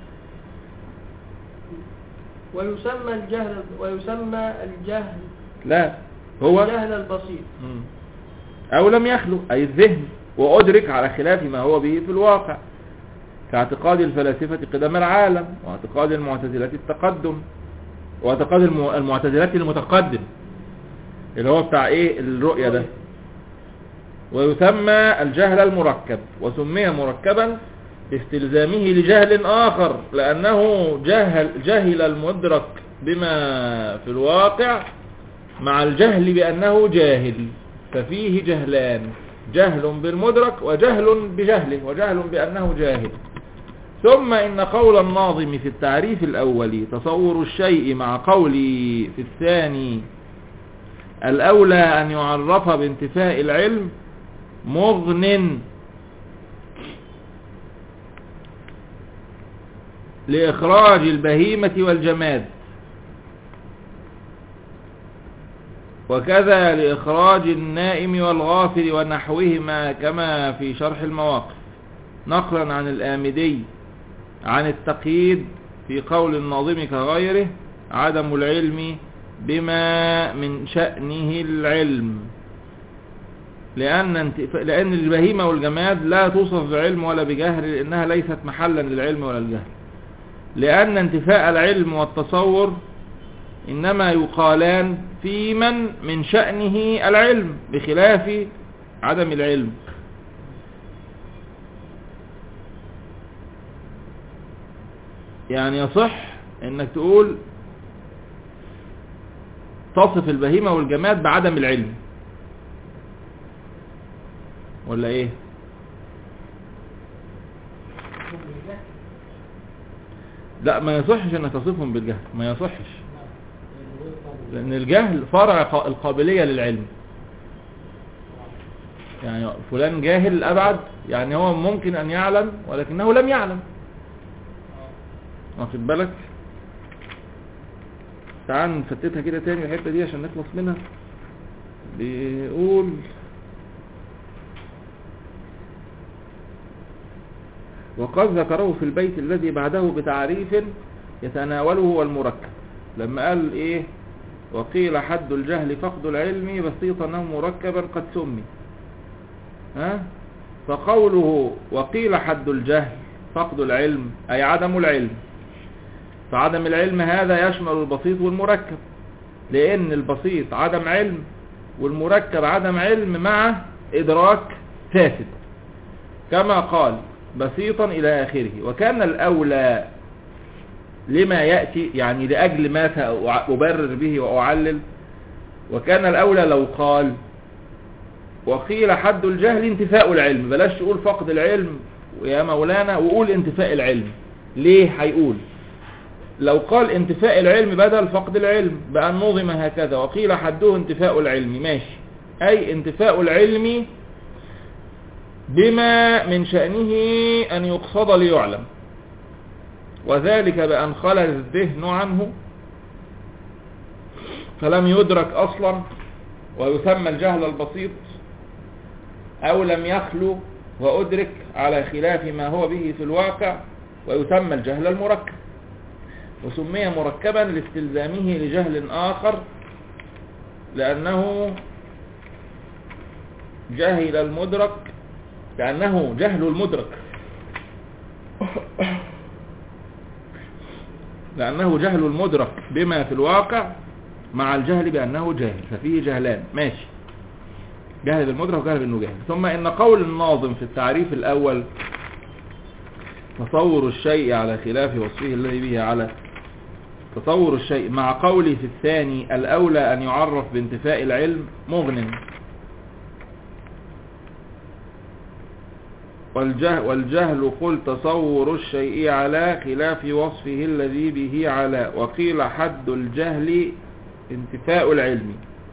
ويسمى الجهل ويسمى الجهل لا هو الجهل البسيط مم. أو لم يخلو أي الذهن وأدرك على خلاف ما هو به في الواقع كاعتقاد الفلاسفة قدم العالم واعتقاد المعتزلة التقدم واعتقاد الم- المعتزلة المتقدم اللي هو بتاع ايه الرؤية ده ويسمى الجهل المركب وسمي مركبا لاستلزامه لجهل آخر لأنه جهل, جهل المدرك بما في الواقع مع الجهل بأنه جاهل ففيه جهلان جهل بالمدرك وجهل بجهله وجهل بأنه جاهل ثم إن قول الناظم في التعريف الأول تصور الشيء مع قولي في الثاني الأولى أن يعرف بانتفاء العلم مغن لإخراج البهيمة والجماد وكذا لإخراج النائم والغافل ونحوهما كما في شرح المواقف نقلا عن الآمدي عن التقييد في قول الناظم كغيره عدم العلم بما من شأنه العلم لأن, انتف... لأن البهيمة والجماد لا توصف بعلم ولا بجهل لأنها ليست محلا للعلم ولا الجهل لأن انتفاء العلم والتصور إنما يقالان في من من شأنه العلم بخلاف عدم العلم يعني يصح انك تقول تصف البهيمة والجماد بعدم العلم ولا ايه لا ما يصحش انك تصفهم بالجهل ما يصحش لان الجهل فرع ق- القابلية للعلم يعني فلان جاهل أبعد يعني هو ممكن أن يعلم ولكنه لم يعلم واخد بالك تعال نفتتها كده تاني الحتة دي عشان نخلص منها بيقول وقد ذكره في البيت الذي بعده بتعريف يتناوله والمركب لما قال ايه وقيل حد الجهل فقد العلم بسيطا او مركبا قد سمي ها فقوله وقيل حد الجهل فقد العلم اي عدم العلم فعدم العلم هذا يشمل البسيط والمركب لان البسيط عدم علم والمركب عدم علم مع ادراك فاسد كما قال بسيطا الى اخره وكان الاولى لما يأتي يعني لأجل ما سأبرر به وأعلل وكان الأولى لو قال وقيل حد الجهل انتفاء العلم بلاش تقول فقد العلم يا مولانا وقول انتفاء العلم ليه هيقول لو قال انتفاء العلم بدل فقد العلم بأن نظم هكذا وقيل حده انتفاء العلم ماشي أي انتفاء العلم بما من شأنه أن يقصد ليعلم وذلك بأن خلل الذهن عنه فلم يدرك أصلا ويسمى الجهل البسيط أو لم يخلو وأدرك على خلاف ما هو به في الواقع ويسمى الجهل المركب وسمي مركبا لاستلزامه لجهل آخر لأنه جهل المدرك لأنه جهل المدرك لأنه جهل المدرك بما في الواقع مع الجهل بأنه جاهل ففيه جهلان ماشي جهل بالمدرك وجهل بأنه جاهل ثم إن قول الناظم في التعريف الأول تصور الشيء على خلاف وصفه الذي به على تصور الشيء مع قوله في الثاني الأولى أن يعرف بانتفاء العلم مغن والجهل, والجهل قل تصور الشيء على خلاف وصفه الذي به على وقيل حد الجهل انتفاء العلم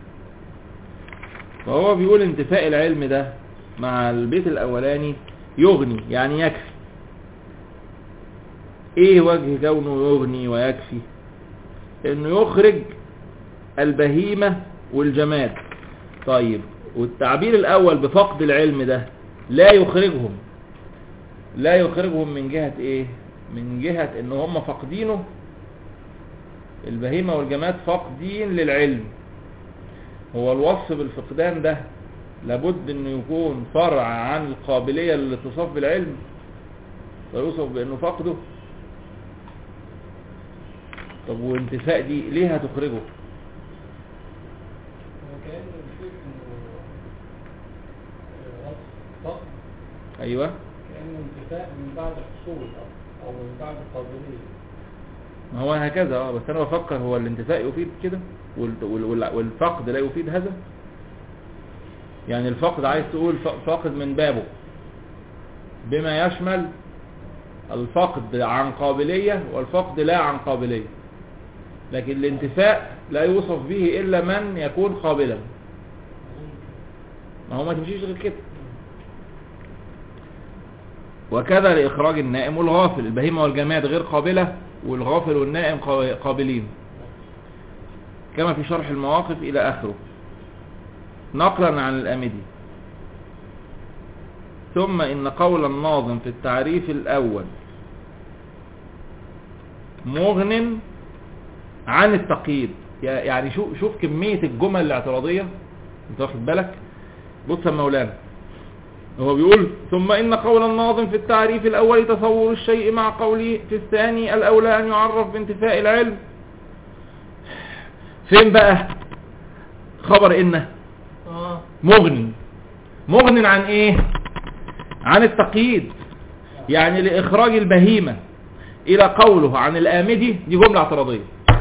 فهو بيقول انتفاء العلم ده مع البيت الأولاني يغني يعني يكفي ايه وجه كونه يغني ويكفي انه يخرج البهيمة والجماد طيب والتعبير الاول بفقد العلم ده لا يخرجهم لا يخرجهم من جهة ايه من جهة ان هم فاقدينه البهيمة والجماد فاقدين للعلم هو الوصف بالفقدان ده لابد انه يكون فرع عن القابلية للاتصاف بالعلم فيوصف بانه فقده طب وانتفاء دي ليه هتخرجه وكأن الشيخ انه آه، وصف فقد ايوه كأنه انتفاء من بعد حصول أو- او من بعد قابلية ما هو هكذا اه بس انا بفكر هو الانتفاء يفيد كده وال- وال- وال- والفقد لا يفيد هذا يعني الفقد عايز تقول ف- فاقد من بابه بما يشمل الفقد عن قابلية والفقد لا عن قابلية لكن الانتفاء لا يوصف به إلا من يكون قابلا ما هو ما تمشيش غير كده وكذا لإخراج النائم والغافل البهيمة والجماد غير قابلة والغافل والنائم قا- قابلين كما في شرح المواقف إلى آخره نقلا عن الأمدي ثم إن قول الناظم في التعريف الأول مغن عن التقييد يعني شوف, شوف كمية الجمل الاعتراضية انت واخد بالك بص يا مولانا هو بيقول ثم إن قول الناظم في التعريف الأول تصور الشيء مع قوله في الثاني الأولى أن يعرف بانتفاء العلم فين بقى خبر إنه اه مغني مغن عن ايه عن التقييد يعني لإخراج البهيمة إلى قوله عن الآمدي دي جملة اعتراضية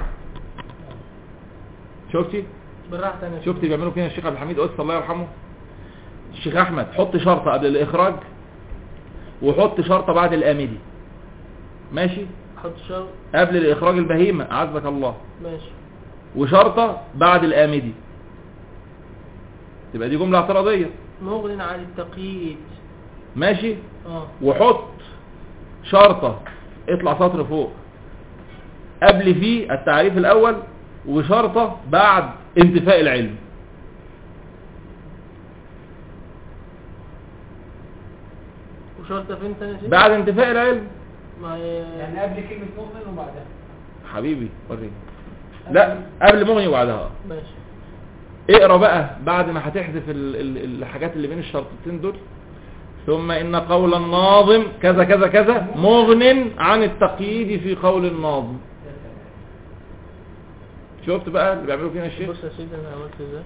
شفتي بالراحة تانية شفتي بيعملوا فينا الشيخ عبد الحميد قدس الله يرحمه الشيخ أحمد حط شرطة قبل الإخراج وحط شرطة بعد الآمدي ماشي حط شرط قبل الإخراج البهيمة عزك الله ماشي وشرطة بعد الآمدي تبقى دي جملة اعتراضية مغن عن التقييد ماشي اه وحط شرطة اطلع سطر فوق قبل فيه التعريف الاول وشرطة بعد انتفاء العلم وشرطة فين تاني سيدي؟ بعد انتفاء العلم ما يعني قبل كلمة مؤمن وبعدها حبيبي وريني لا قبل مغني وبعدها ماشي اقرا بقى بعد ما هتحذف ال- ال- الحاجات اللي بين الشرطتين دول ثم ان قول الناظم كذا كذا كذا مغن عن التقييد في قول الناظم شفت بقى اللي بيعملوا فينا الشيخ بص يا سيدي انا عملت ازاي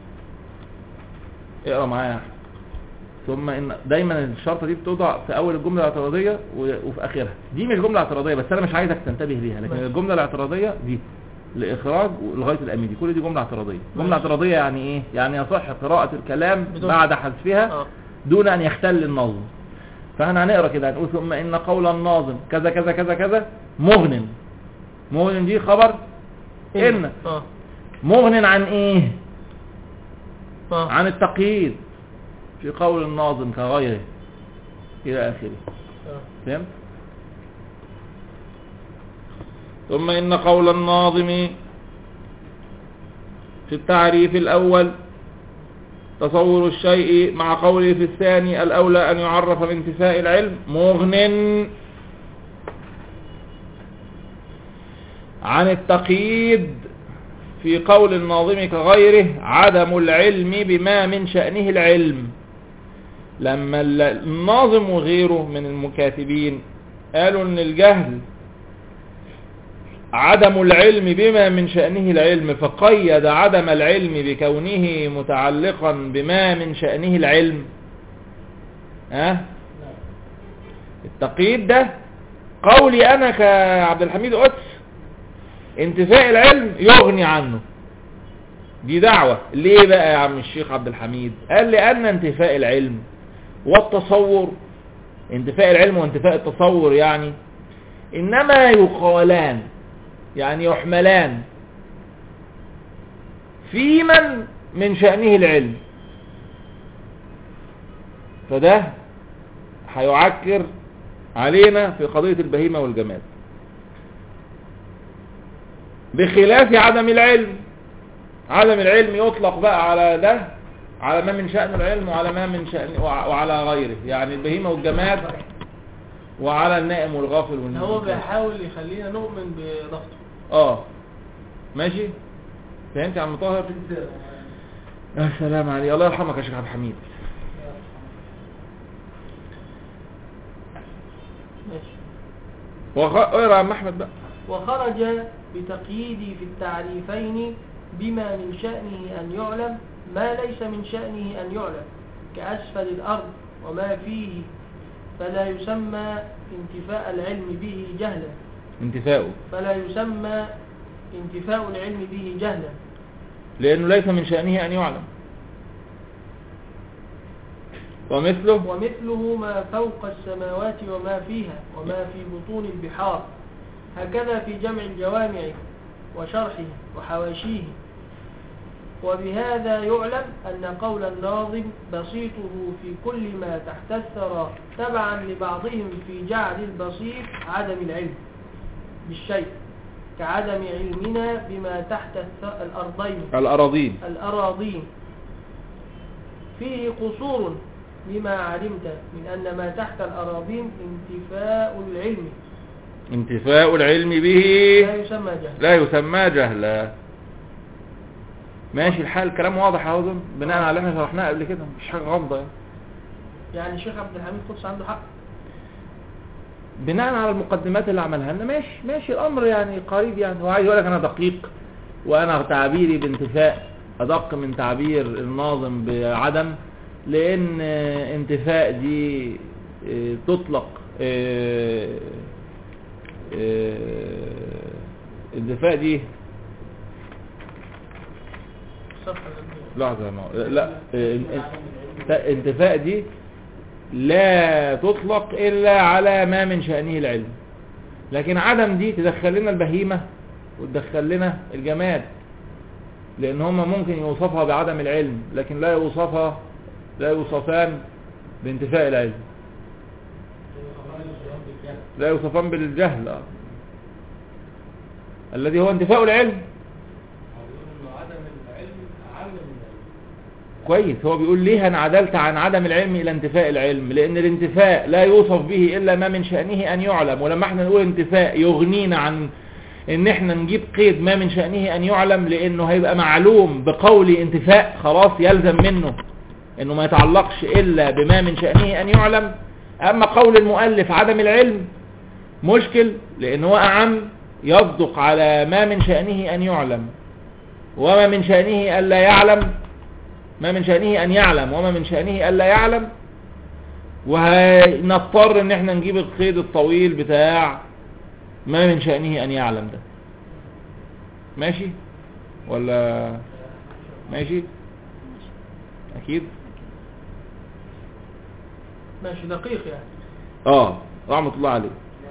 اقرا معايا يا أحمد. ثم ان دايما الشرطه دي بتوضع في اول الجمله الاعتراضيه و- وفي اخرها دي مش جمله اعتراضيه بس انا مش عايزك تنتبه ليها لكن ماشي. الجمله الاعتراضيه دي لاخراج لغايه الاميدي كل دي جمله اعتراضيه جمله ماشي. اعتراضيه يعني ايه يعني يصح قراءه الكلام بدون- بعد حذفها اه دون ان يختل النظم فاحنا هنقرا كده هنقول ثم ان قول الناظم كذا كذا كذا كذا مغن مغن دي خبر ان اه مغن عن ايه اه عن التقييد في قول الناظم كغيره إلى آخره اه فهمت ثم إن قول الناظم في التعريف الأول تصور الشيء مع قوله في الثاني الأولى أن يعرف بانتفاء العلم مغن عن التقييد في قول الناظم كغيره عدم العلم بما من شأنه العلم لما ال- الناظم وغيره من المكاتبين قالوا ان الجهل عدم العلم بما من شأنه العلم فقيد عدم العلم بكونه متعلقا بما من شأنه العلم ها التقييد ده قولي انا كعبد الحميد قدس انتفاء العلم يغني عنه دي دعوة ليه بقى يا عم الشيخ عبد الحميد قال لأن انتفاء العلم والتصور انتفاء العلم وانتفاء التصور يعني إنما يقالان يعني يحملان في من من شأنه العلم فده هيعكر علينا في قضية البهيمة والجماد بخلاف عدم العلم عدم العلم يطلق بقى على ده على ما من شأن العلم وعلى ما من شأن وع- وعلى غيره يعني البهيمة والجماد وعلى النائم والغافل والنائم هو بيحاول يخلينا نؤمن بضغطه اه ماشي فهمت يا عم طاهر يا سلام عليك الله يرحمك يا شيخ عبد الحميد ماشي وخ- اقرا يا عم احمد بقى وخرج بتقييدي في التعريفين بما من شأنه أن يعلم ما ليس من شأنه أن يعلم كأسفل الأرض وما فيه فلا يسمى انتفاء العلم به جهلا انتفاؤه فلا يسمى انتفاء العلم به جهلا لانه ليس من شأنه ان يعلم ومثله ومثله ما فوق السماوات وما فيها وما في بطون البحار هكذا في جمع الجوامع وشرحه وحواشيه وبهذا يعلم أن قول الناظم بسيطه في كل ما تحت الثرى تبعا لبعضهم في جعل البسيط عدم العلم بالشيء كعدم علمنا بما تحت الث- الأرضين الاراضين الأراضين فيه قصور بما علمت من أن ما تحت الأراضين انتفاء العلم انتفاء العلم به لا يسمى جهل لا يسمى جهلا ماشي الحال كلام واضح اهو أظن، بناء على اللي احنا شرحناه قبل كده مش حاجه غامضه يعني. يعني الشيخ عبد الحميد قدس عنده حق بناء على المقدمات اللي عملها لنا ماشي ماشي الامر يعني قريب يعني هو عايز يقول لك انا دقيق وانا تعبيري بانتفاء ادق من تعبير الناظم بعدم لان آه، انتفاء دي آه، تطلق آه، آه، انتفاء دي الصفحة اللي لحظة يا مو- لا آه، انت- انتفاء دي لا تطلق إلا على ما من شأنه العلم لكن عدم دي تدخل لنا البهيمة وتدخل لنا الجماد لأن هما ممكن يوصفها بعدم العلم لكن لا يوصفها لا يوصفان بانتفاء العلم لا يوصفان بالجهل آه. الذي هو انتفاء العلم كويس هو بيقول ليه انا عدلت عن عدم العلم الى انتفاء العلم لان الانتفاء لا يوصف به الا ما من شأنه ان يعلم ولما احنا نقول انتفاء يغنينا عن ان احنا نجيب قيد ما من شأنه ان يعلم لانه هيبقى معلوم بقول انتفاء خلاص يلزم منه انه ما يتعلقش الا بما من شأنه ان يعلم اما قول المؤلف عدم العلم مشكل لان هو اعم يصدق على ما من شأنه ان يعلم وما من شأنه الا يعلم ما من شأنه أن يعلم وما من شأنه ألا يعلم وهنضطر ان احنا نجيب القيد الطويل بتاع ما من شأنه أن يعلم ده ماشي ولا ماشي أكيد ماشي دقيق يعني اه رحمة الله عليه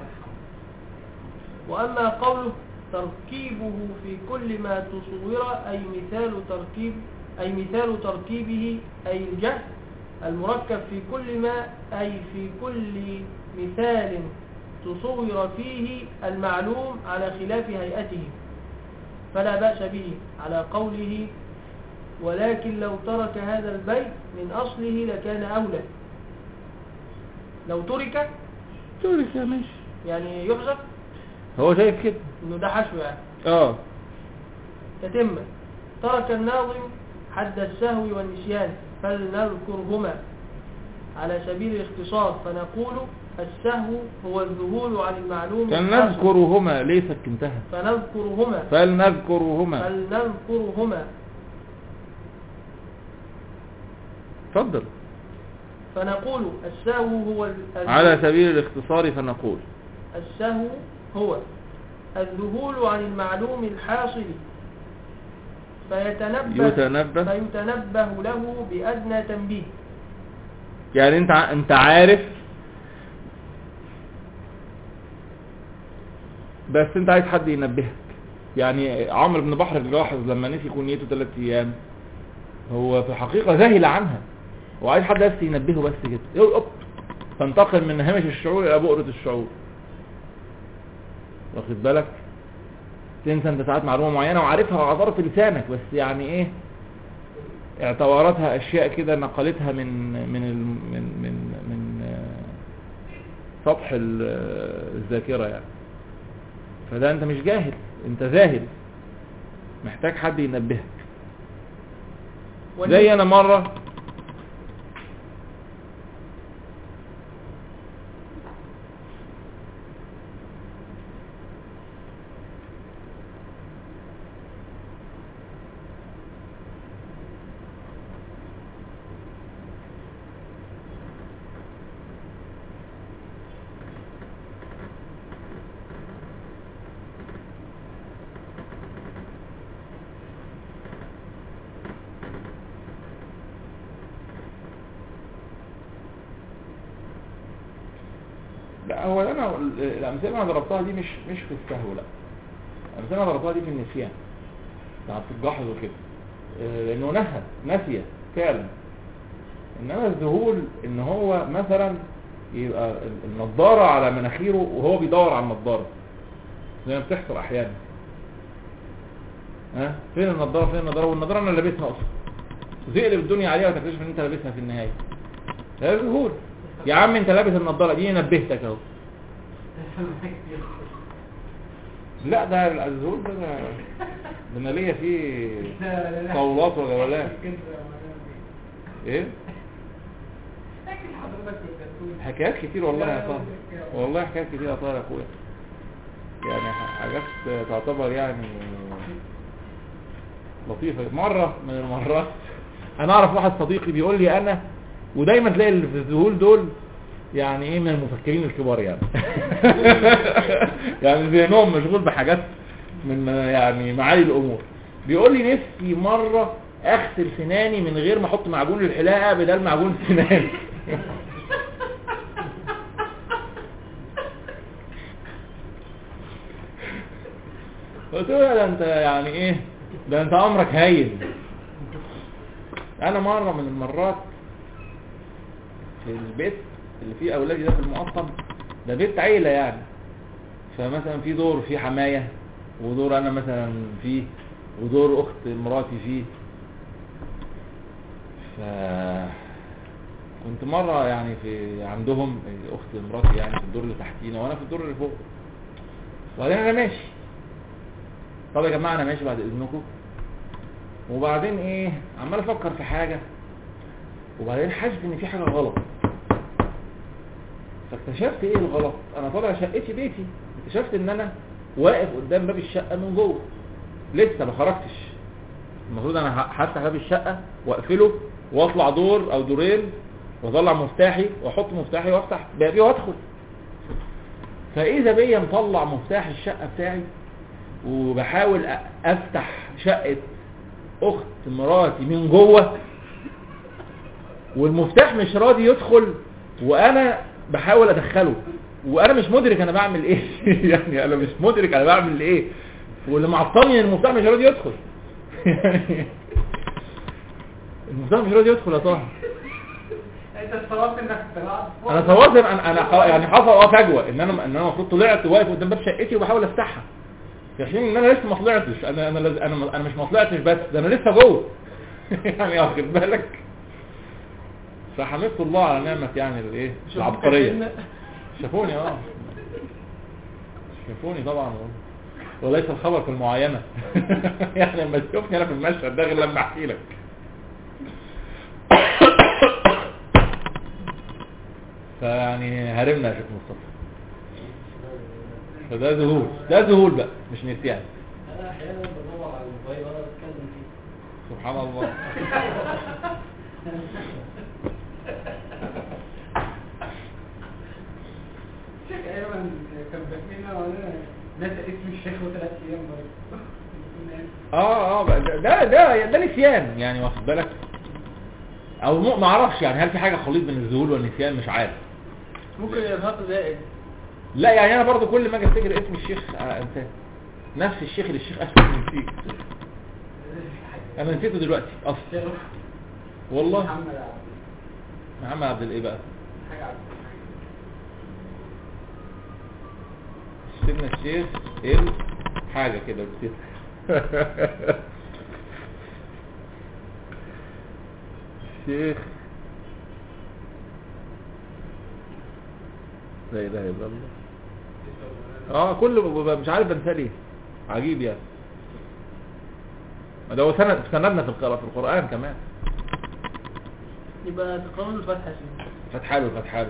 وأما قوله تركيبه في كل ما تصور أي مثال تركيب أي مثال تركيبه أي الجهل المركب في كل ما أي في كل مثال تصور فيه المعلوم على خلاف هيئته فلا بأس به على قوله ولكن لو ترك هذا البيت من أصله لكان أولى لو ترك تورك يا ماشي يعني يحذف هو شايف كده انه ده حشو يعني اه تتمة ترك الناظم حد السهو والنسيان فلنذكرهما على سبيل الاختصار فنقول السهو هو الذهول عن المعلوم الحاصل. فلنذكرهما ليه سكنتها فنذكرهما فلنذكرهما فلنذكرهما اتفضل فنقول السهو هو ال- على سبيل الاختصار فنقول السهو هو الذهول عن المعلوم الحاصل فيتنبه يتنبه فيتنبه له بأدنى تنبيه يعني انت ع- انت عارف بس انت عايز حد ينبهك يعني عمرو بن بحر الجاحظ لما نسي كنيته ثلاث ايام هو في الحقيقة ذهل عنها وعايز حد بس ينبهه بس كده يقول أوب. تنتقل من هامش الشعور الى بؤرة الشعور واخد بالك تنسى انت ساعات معلومة معينة وعارفها على طرف لسانك بس يعني ايه اعتبرتها اشياء كده نقلتها من من ال- من من من آه، سطح ال- آه، الذاكرة يعني فده انت مش جاهل انت ذاهل محتاج حد ينبهك والن- زي انا مرة لا هو انا ال- الامثله اللي انا ضربتها دي مش مش في السهو لا الامثله اللي انا ضربتها دي في النسيان بتاعت الجحظ وكده آه، لانه نهى نسي فعلا انما الذهول ان هو مثلا يبقى ال- النضاره على مناخيره وهو بيدور على النضاره زي ما بتحصل احيانا ها فين النضاره فين النضاره والنضاره انا لابسها اصلا وتقلب الدنيا عليها وتكتشف ان انت لابسها في النهايه ده ذهول يا عم انت لابس النضاره دي نبهتك اهو لا ده الذهول ده ده ده انا ليا فيه صولات وجولات ايه لكن حضرتك بتقول حكايات كتير والله يا طاهر والله حكايات كتير يا طاهر يا اخويا يعني ح- حاجات تعتبر يعني لطيفة مرة من المرات انا اعرف واحد صديقي بيقول لي انا ودايما تلاقي اللي في الذهول دول يعني ايه من المفكرين الكبار يعني يعني ذهنهم مشغول بحاجات من يعني معالي الامور بيقول لي نفسي مرة اغسل سناني من غير ما احط معجون الحلاقة بدل معجون سنان قلت له ده انت يعني ايه ده انت امرك هين انا مرة من المرات في البيت اللي فيه اولادي ده في المقطم ده بيت عيله يعني فمثلا في دور فيه حمايه ودور انا مثلا فيه ودور اخت مراتي فيه ف كنت مرة يعني في عندهم اخت مراتي يعني في الدور اللي تحتينا وانا في الدور اللي فوق وبعدين انا ماشي طب يا جماعة انا ماشي بعد اذنكم وبعدين ايه عمال افكر في حاجة وبعدين حاسس ان في حاجة غلط فاكتشفت ايه الغلط انا طالع شقتي بيتي اكتشفت ان انا واقف قدام باب الشقة من جوه لسه ما خرجتش المفروض انا ه- هفتح باب الشقة واقفله واطلع دور او دورين واطلع مفتاحي واحط مفتاحي وافتح بابي وادخل فاذا بيا مطلع مفتاح الشقة بتاعي وبحاول أ- افتح شقة اخت مراتي من جوه والمفتاح مش راضي يدخل وانا بحاول ادخله وانا مش مدرك انا بعمل ايه يعني انا مش مدرك انا بعمل ايه واللي معطلني ان المفتاح مش راضي يدخل يعني المفتاح مش راضي يدخل يا طه انت استغربت انك طلعت فوق انا صورت انا انا خ- يعني حصل اه فجوه ان انا ان انا المفروض طلعت واقف قدام باب شقتي وبحاول افتحها في حين ان انا لسه ما طلعتش انا انا لز- انا انا مش ما طلعتش بس ده انا لسه جوه يعني واخد بالك فحمدت الله على نعمه يعني الايه العبقريه شافوني اه شافوني طبعا وليس الخبر في المعاينة يعني لما تشوفني انا في المشهد ده غير لما احكي لك فيعني هرمنا يا شيخ مصطفى فده ذهول ده ذهول بقى مش نسيان انا احيانا بدور على الموبايل وانا بتكلم فيه سبحان الله الشيخ ايمن كان بيحكي لنا وانا ناسي اسم الشيخ وثلاث ايام برضه اه اه بقى ده ده ده, ده نسيان يعني واخد بالك او م- ما اعرفش يعني هل في حاجه خليط بين الذهول والنسيان مش عارف ممكن ارهاق زائد لا يعني انا برضو كل ما اجي افتكر اسم الشيخ آه، انساه نفس الشيخ اللي الشيخ اسود نسيت انا نسيته دلوقتي اصلا الشيخ والله محمد عبد محمد عبد الايه بقى حاجه عبد سيدنا الشيخ ال حاجه كده نسيت الشيخ لا اله الا الله اه كل ب- مش عارف بنسى ليه عجيب يعني ما ده هو سند سندنا في القراءة في القرآن كمان يبقى تقرأوا الفاتحة يا سيدي فتحاله فتحاله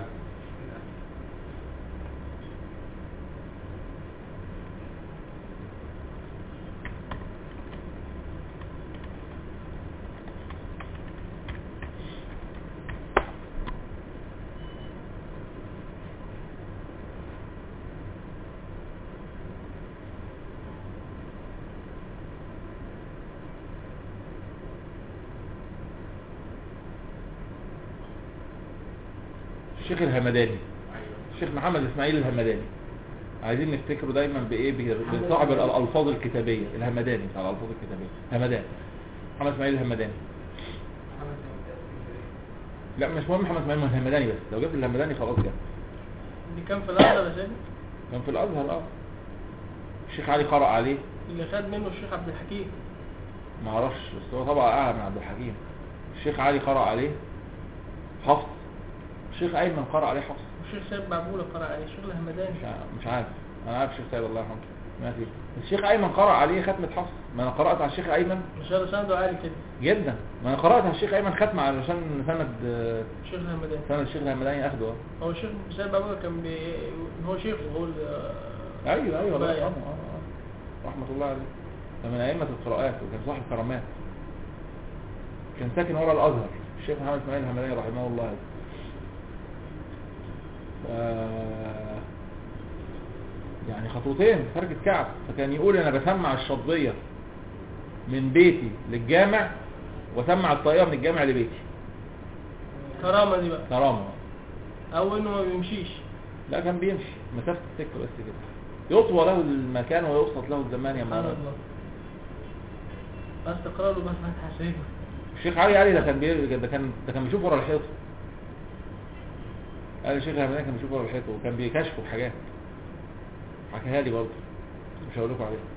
الشيخ الهمداني الشيخ محمد اسماعيل الهمداني عايزين نفتكره دايما بايه ب- بصاحب الالفاظ الكتابيه الهمداني بتاع الالفاظ الكتابيه همدان محمد اسماعيل الهمداني محمد اسماعيل لا مش مهم محمد اسماعيل الهمداني بس لو جبت الهمداني خلاص جه اللي كان في الأزهر يا سيدي كان في الازهر اه الشيخ علي قرأ عليه اللي خد منه الشيخ عبد الحكيم ما اعرفش بس هو طبعا اعلى من عبد الحكيم الشيخ علي قرأ عليه حفص الشيخ ايمن قرأ عليه حفص والشيخ سيد بعبولة قرأ عليه الشيخ الهمداني مش عارف, مش عارف انا عارف الشيخ سيد الله يرحمه ما في الشيخ ايمن قرأ عليه ختمة حفص ما انا قرأت على الشيخ ايمن مش هذا سنده عالي كده جدا ما انا قرأت على الشيخ ايمن ختمة علشان سند آه، الشيخ الهمداني سند الشيخ الهمداني اخده آه. هو الشيخ سيد بعبولة كان بي... هو شيخ وهو ال- ايوه ايوه الله بقى يرحمه آه، آه. رحمة الله عليه ده من ائمة القراءات وكان صاحب كرامات كان ساكن ورا الازهر الشيخ محمد اسماعيل الهمداني رحمه الله ف- يعني خطوتين فرقة كعب فكان يقول انا بسمع الشطبية من بيتي للجامع وسمع الطريقة من الجامع لبيتي كرامة دي بقى كرامة او انه ما بيمشيش لا كان بيمشي مسافة السكة بس كده يطوى له المكان ويبسط له الزمان يا سبحان مولانا الله بس تقرأ له بس فتحة سيدي الشيخ علي علي ده كان بي... ده كان ده كان بيشوف ورا الحيط قال الشيخ الهمداني كان بيشوف ورا الحيطه وكان بيكشفوا بحاجات حكاها لي برضه مش هقول لكم عليها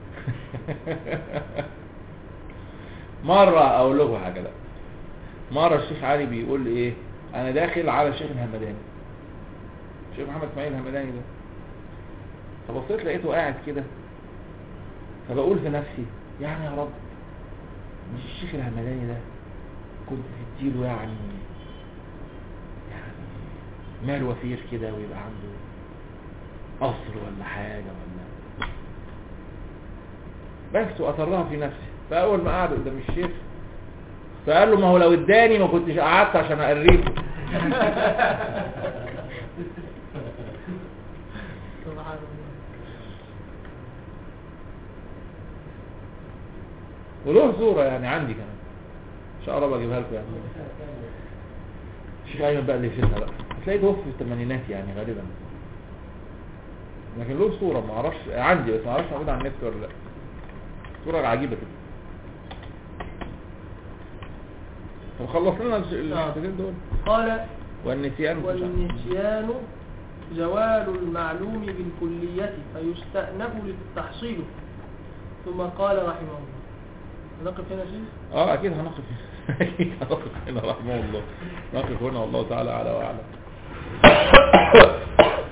مرة اقول لكم حاجة لا مرة الشيخ علي بيقول لي ايه انا داخل على الشيخ الهمداني الشيخ محمد اسماعيل الهمداني ده فبصيت لقيته قاعد كده فبقول في نفسي يعني يا رب مش الشيخ الهمداني ده كنت تديله يعني يعني مال وفير كده ويبقى عنده قصر ولا حاجة ولا بس وأثرها في نفسي فأول ما قعد قدام الشيخ فقال له ما هو لو اداني ما كنتش قعدت عشان اقريه سبحان الله وله صورة يعني عندي كمان ان شاء الله بجيبها لكم يعني الشيخ ايمن بقى اللي يفيدنا بقى هتلاقيه توفي في الثمانينات يعني غالبا لكن له صورة ما اعرفش عندي بس ما اعرفش موجودة على النت ولا لا صورة عجيبة كده طب خلص لنا الش- الحاجتين دول قال والنسيان مش عارف. والنسيان زوال المعلوم بالكلية فيستأنف للتحصيل ثم قال رحمه الله نقف هنا شيء اه اكيد هنقف اكيد هنقف هنا رحمه الله نقف هنا والله تعالى اعلى واعلم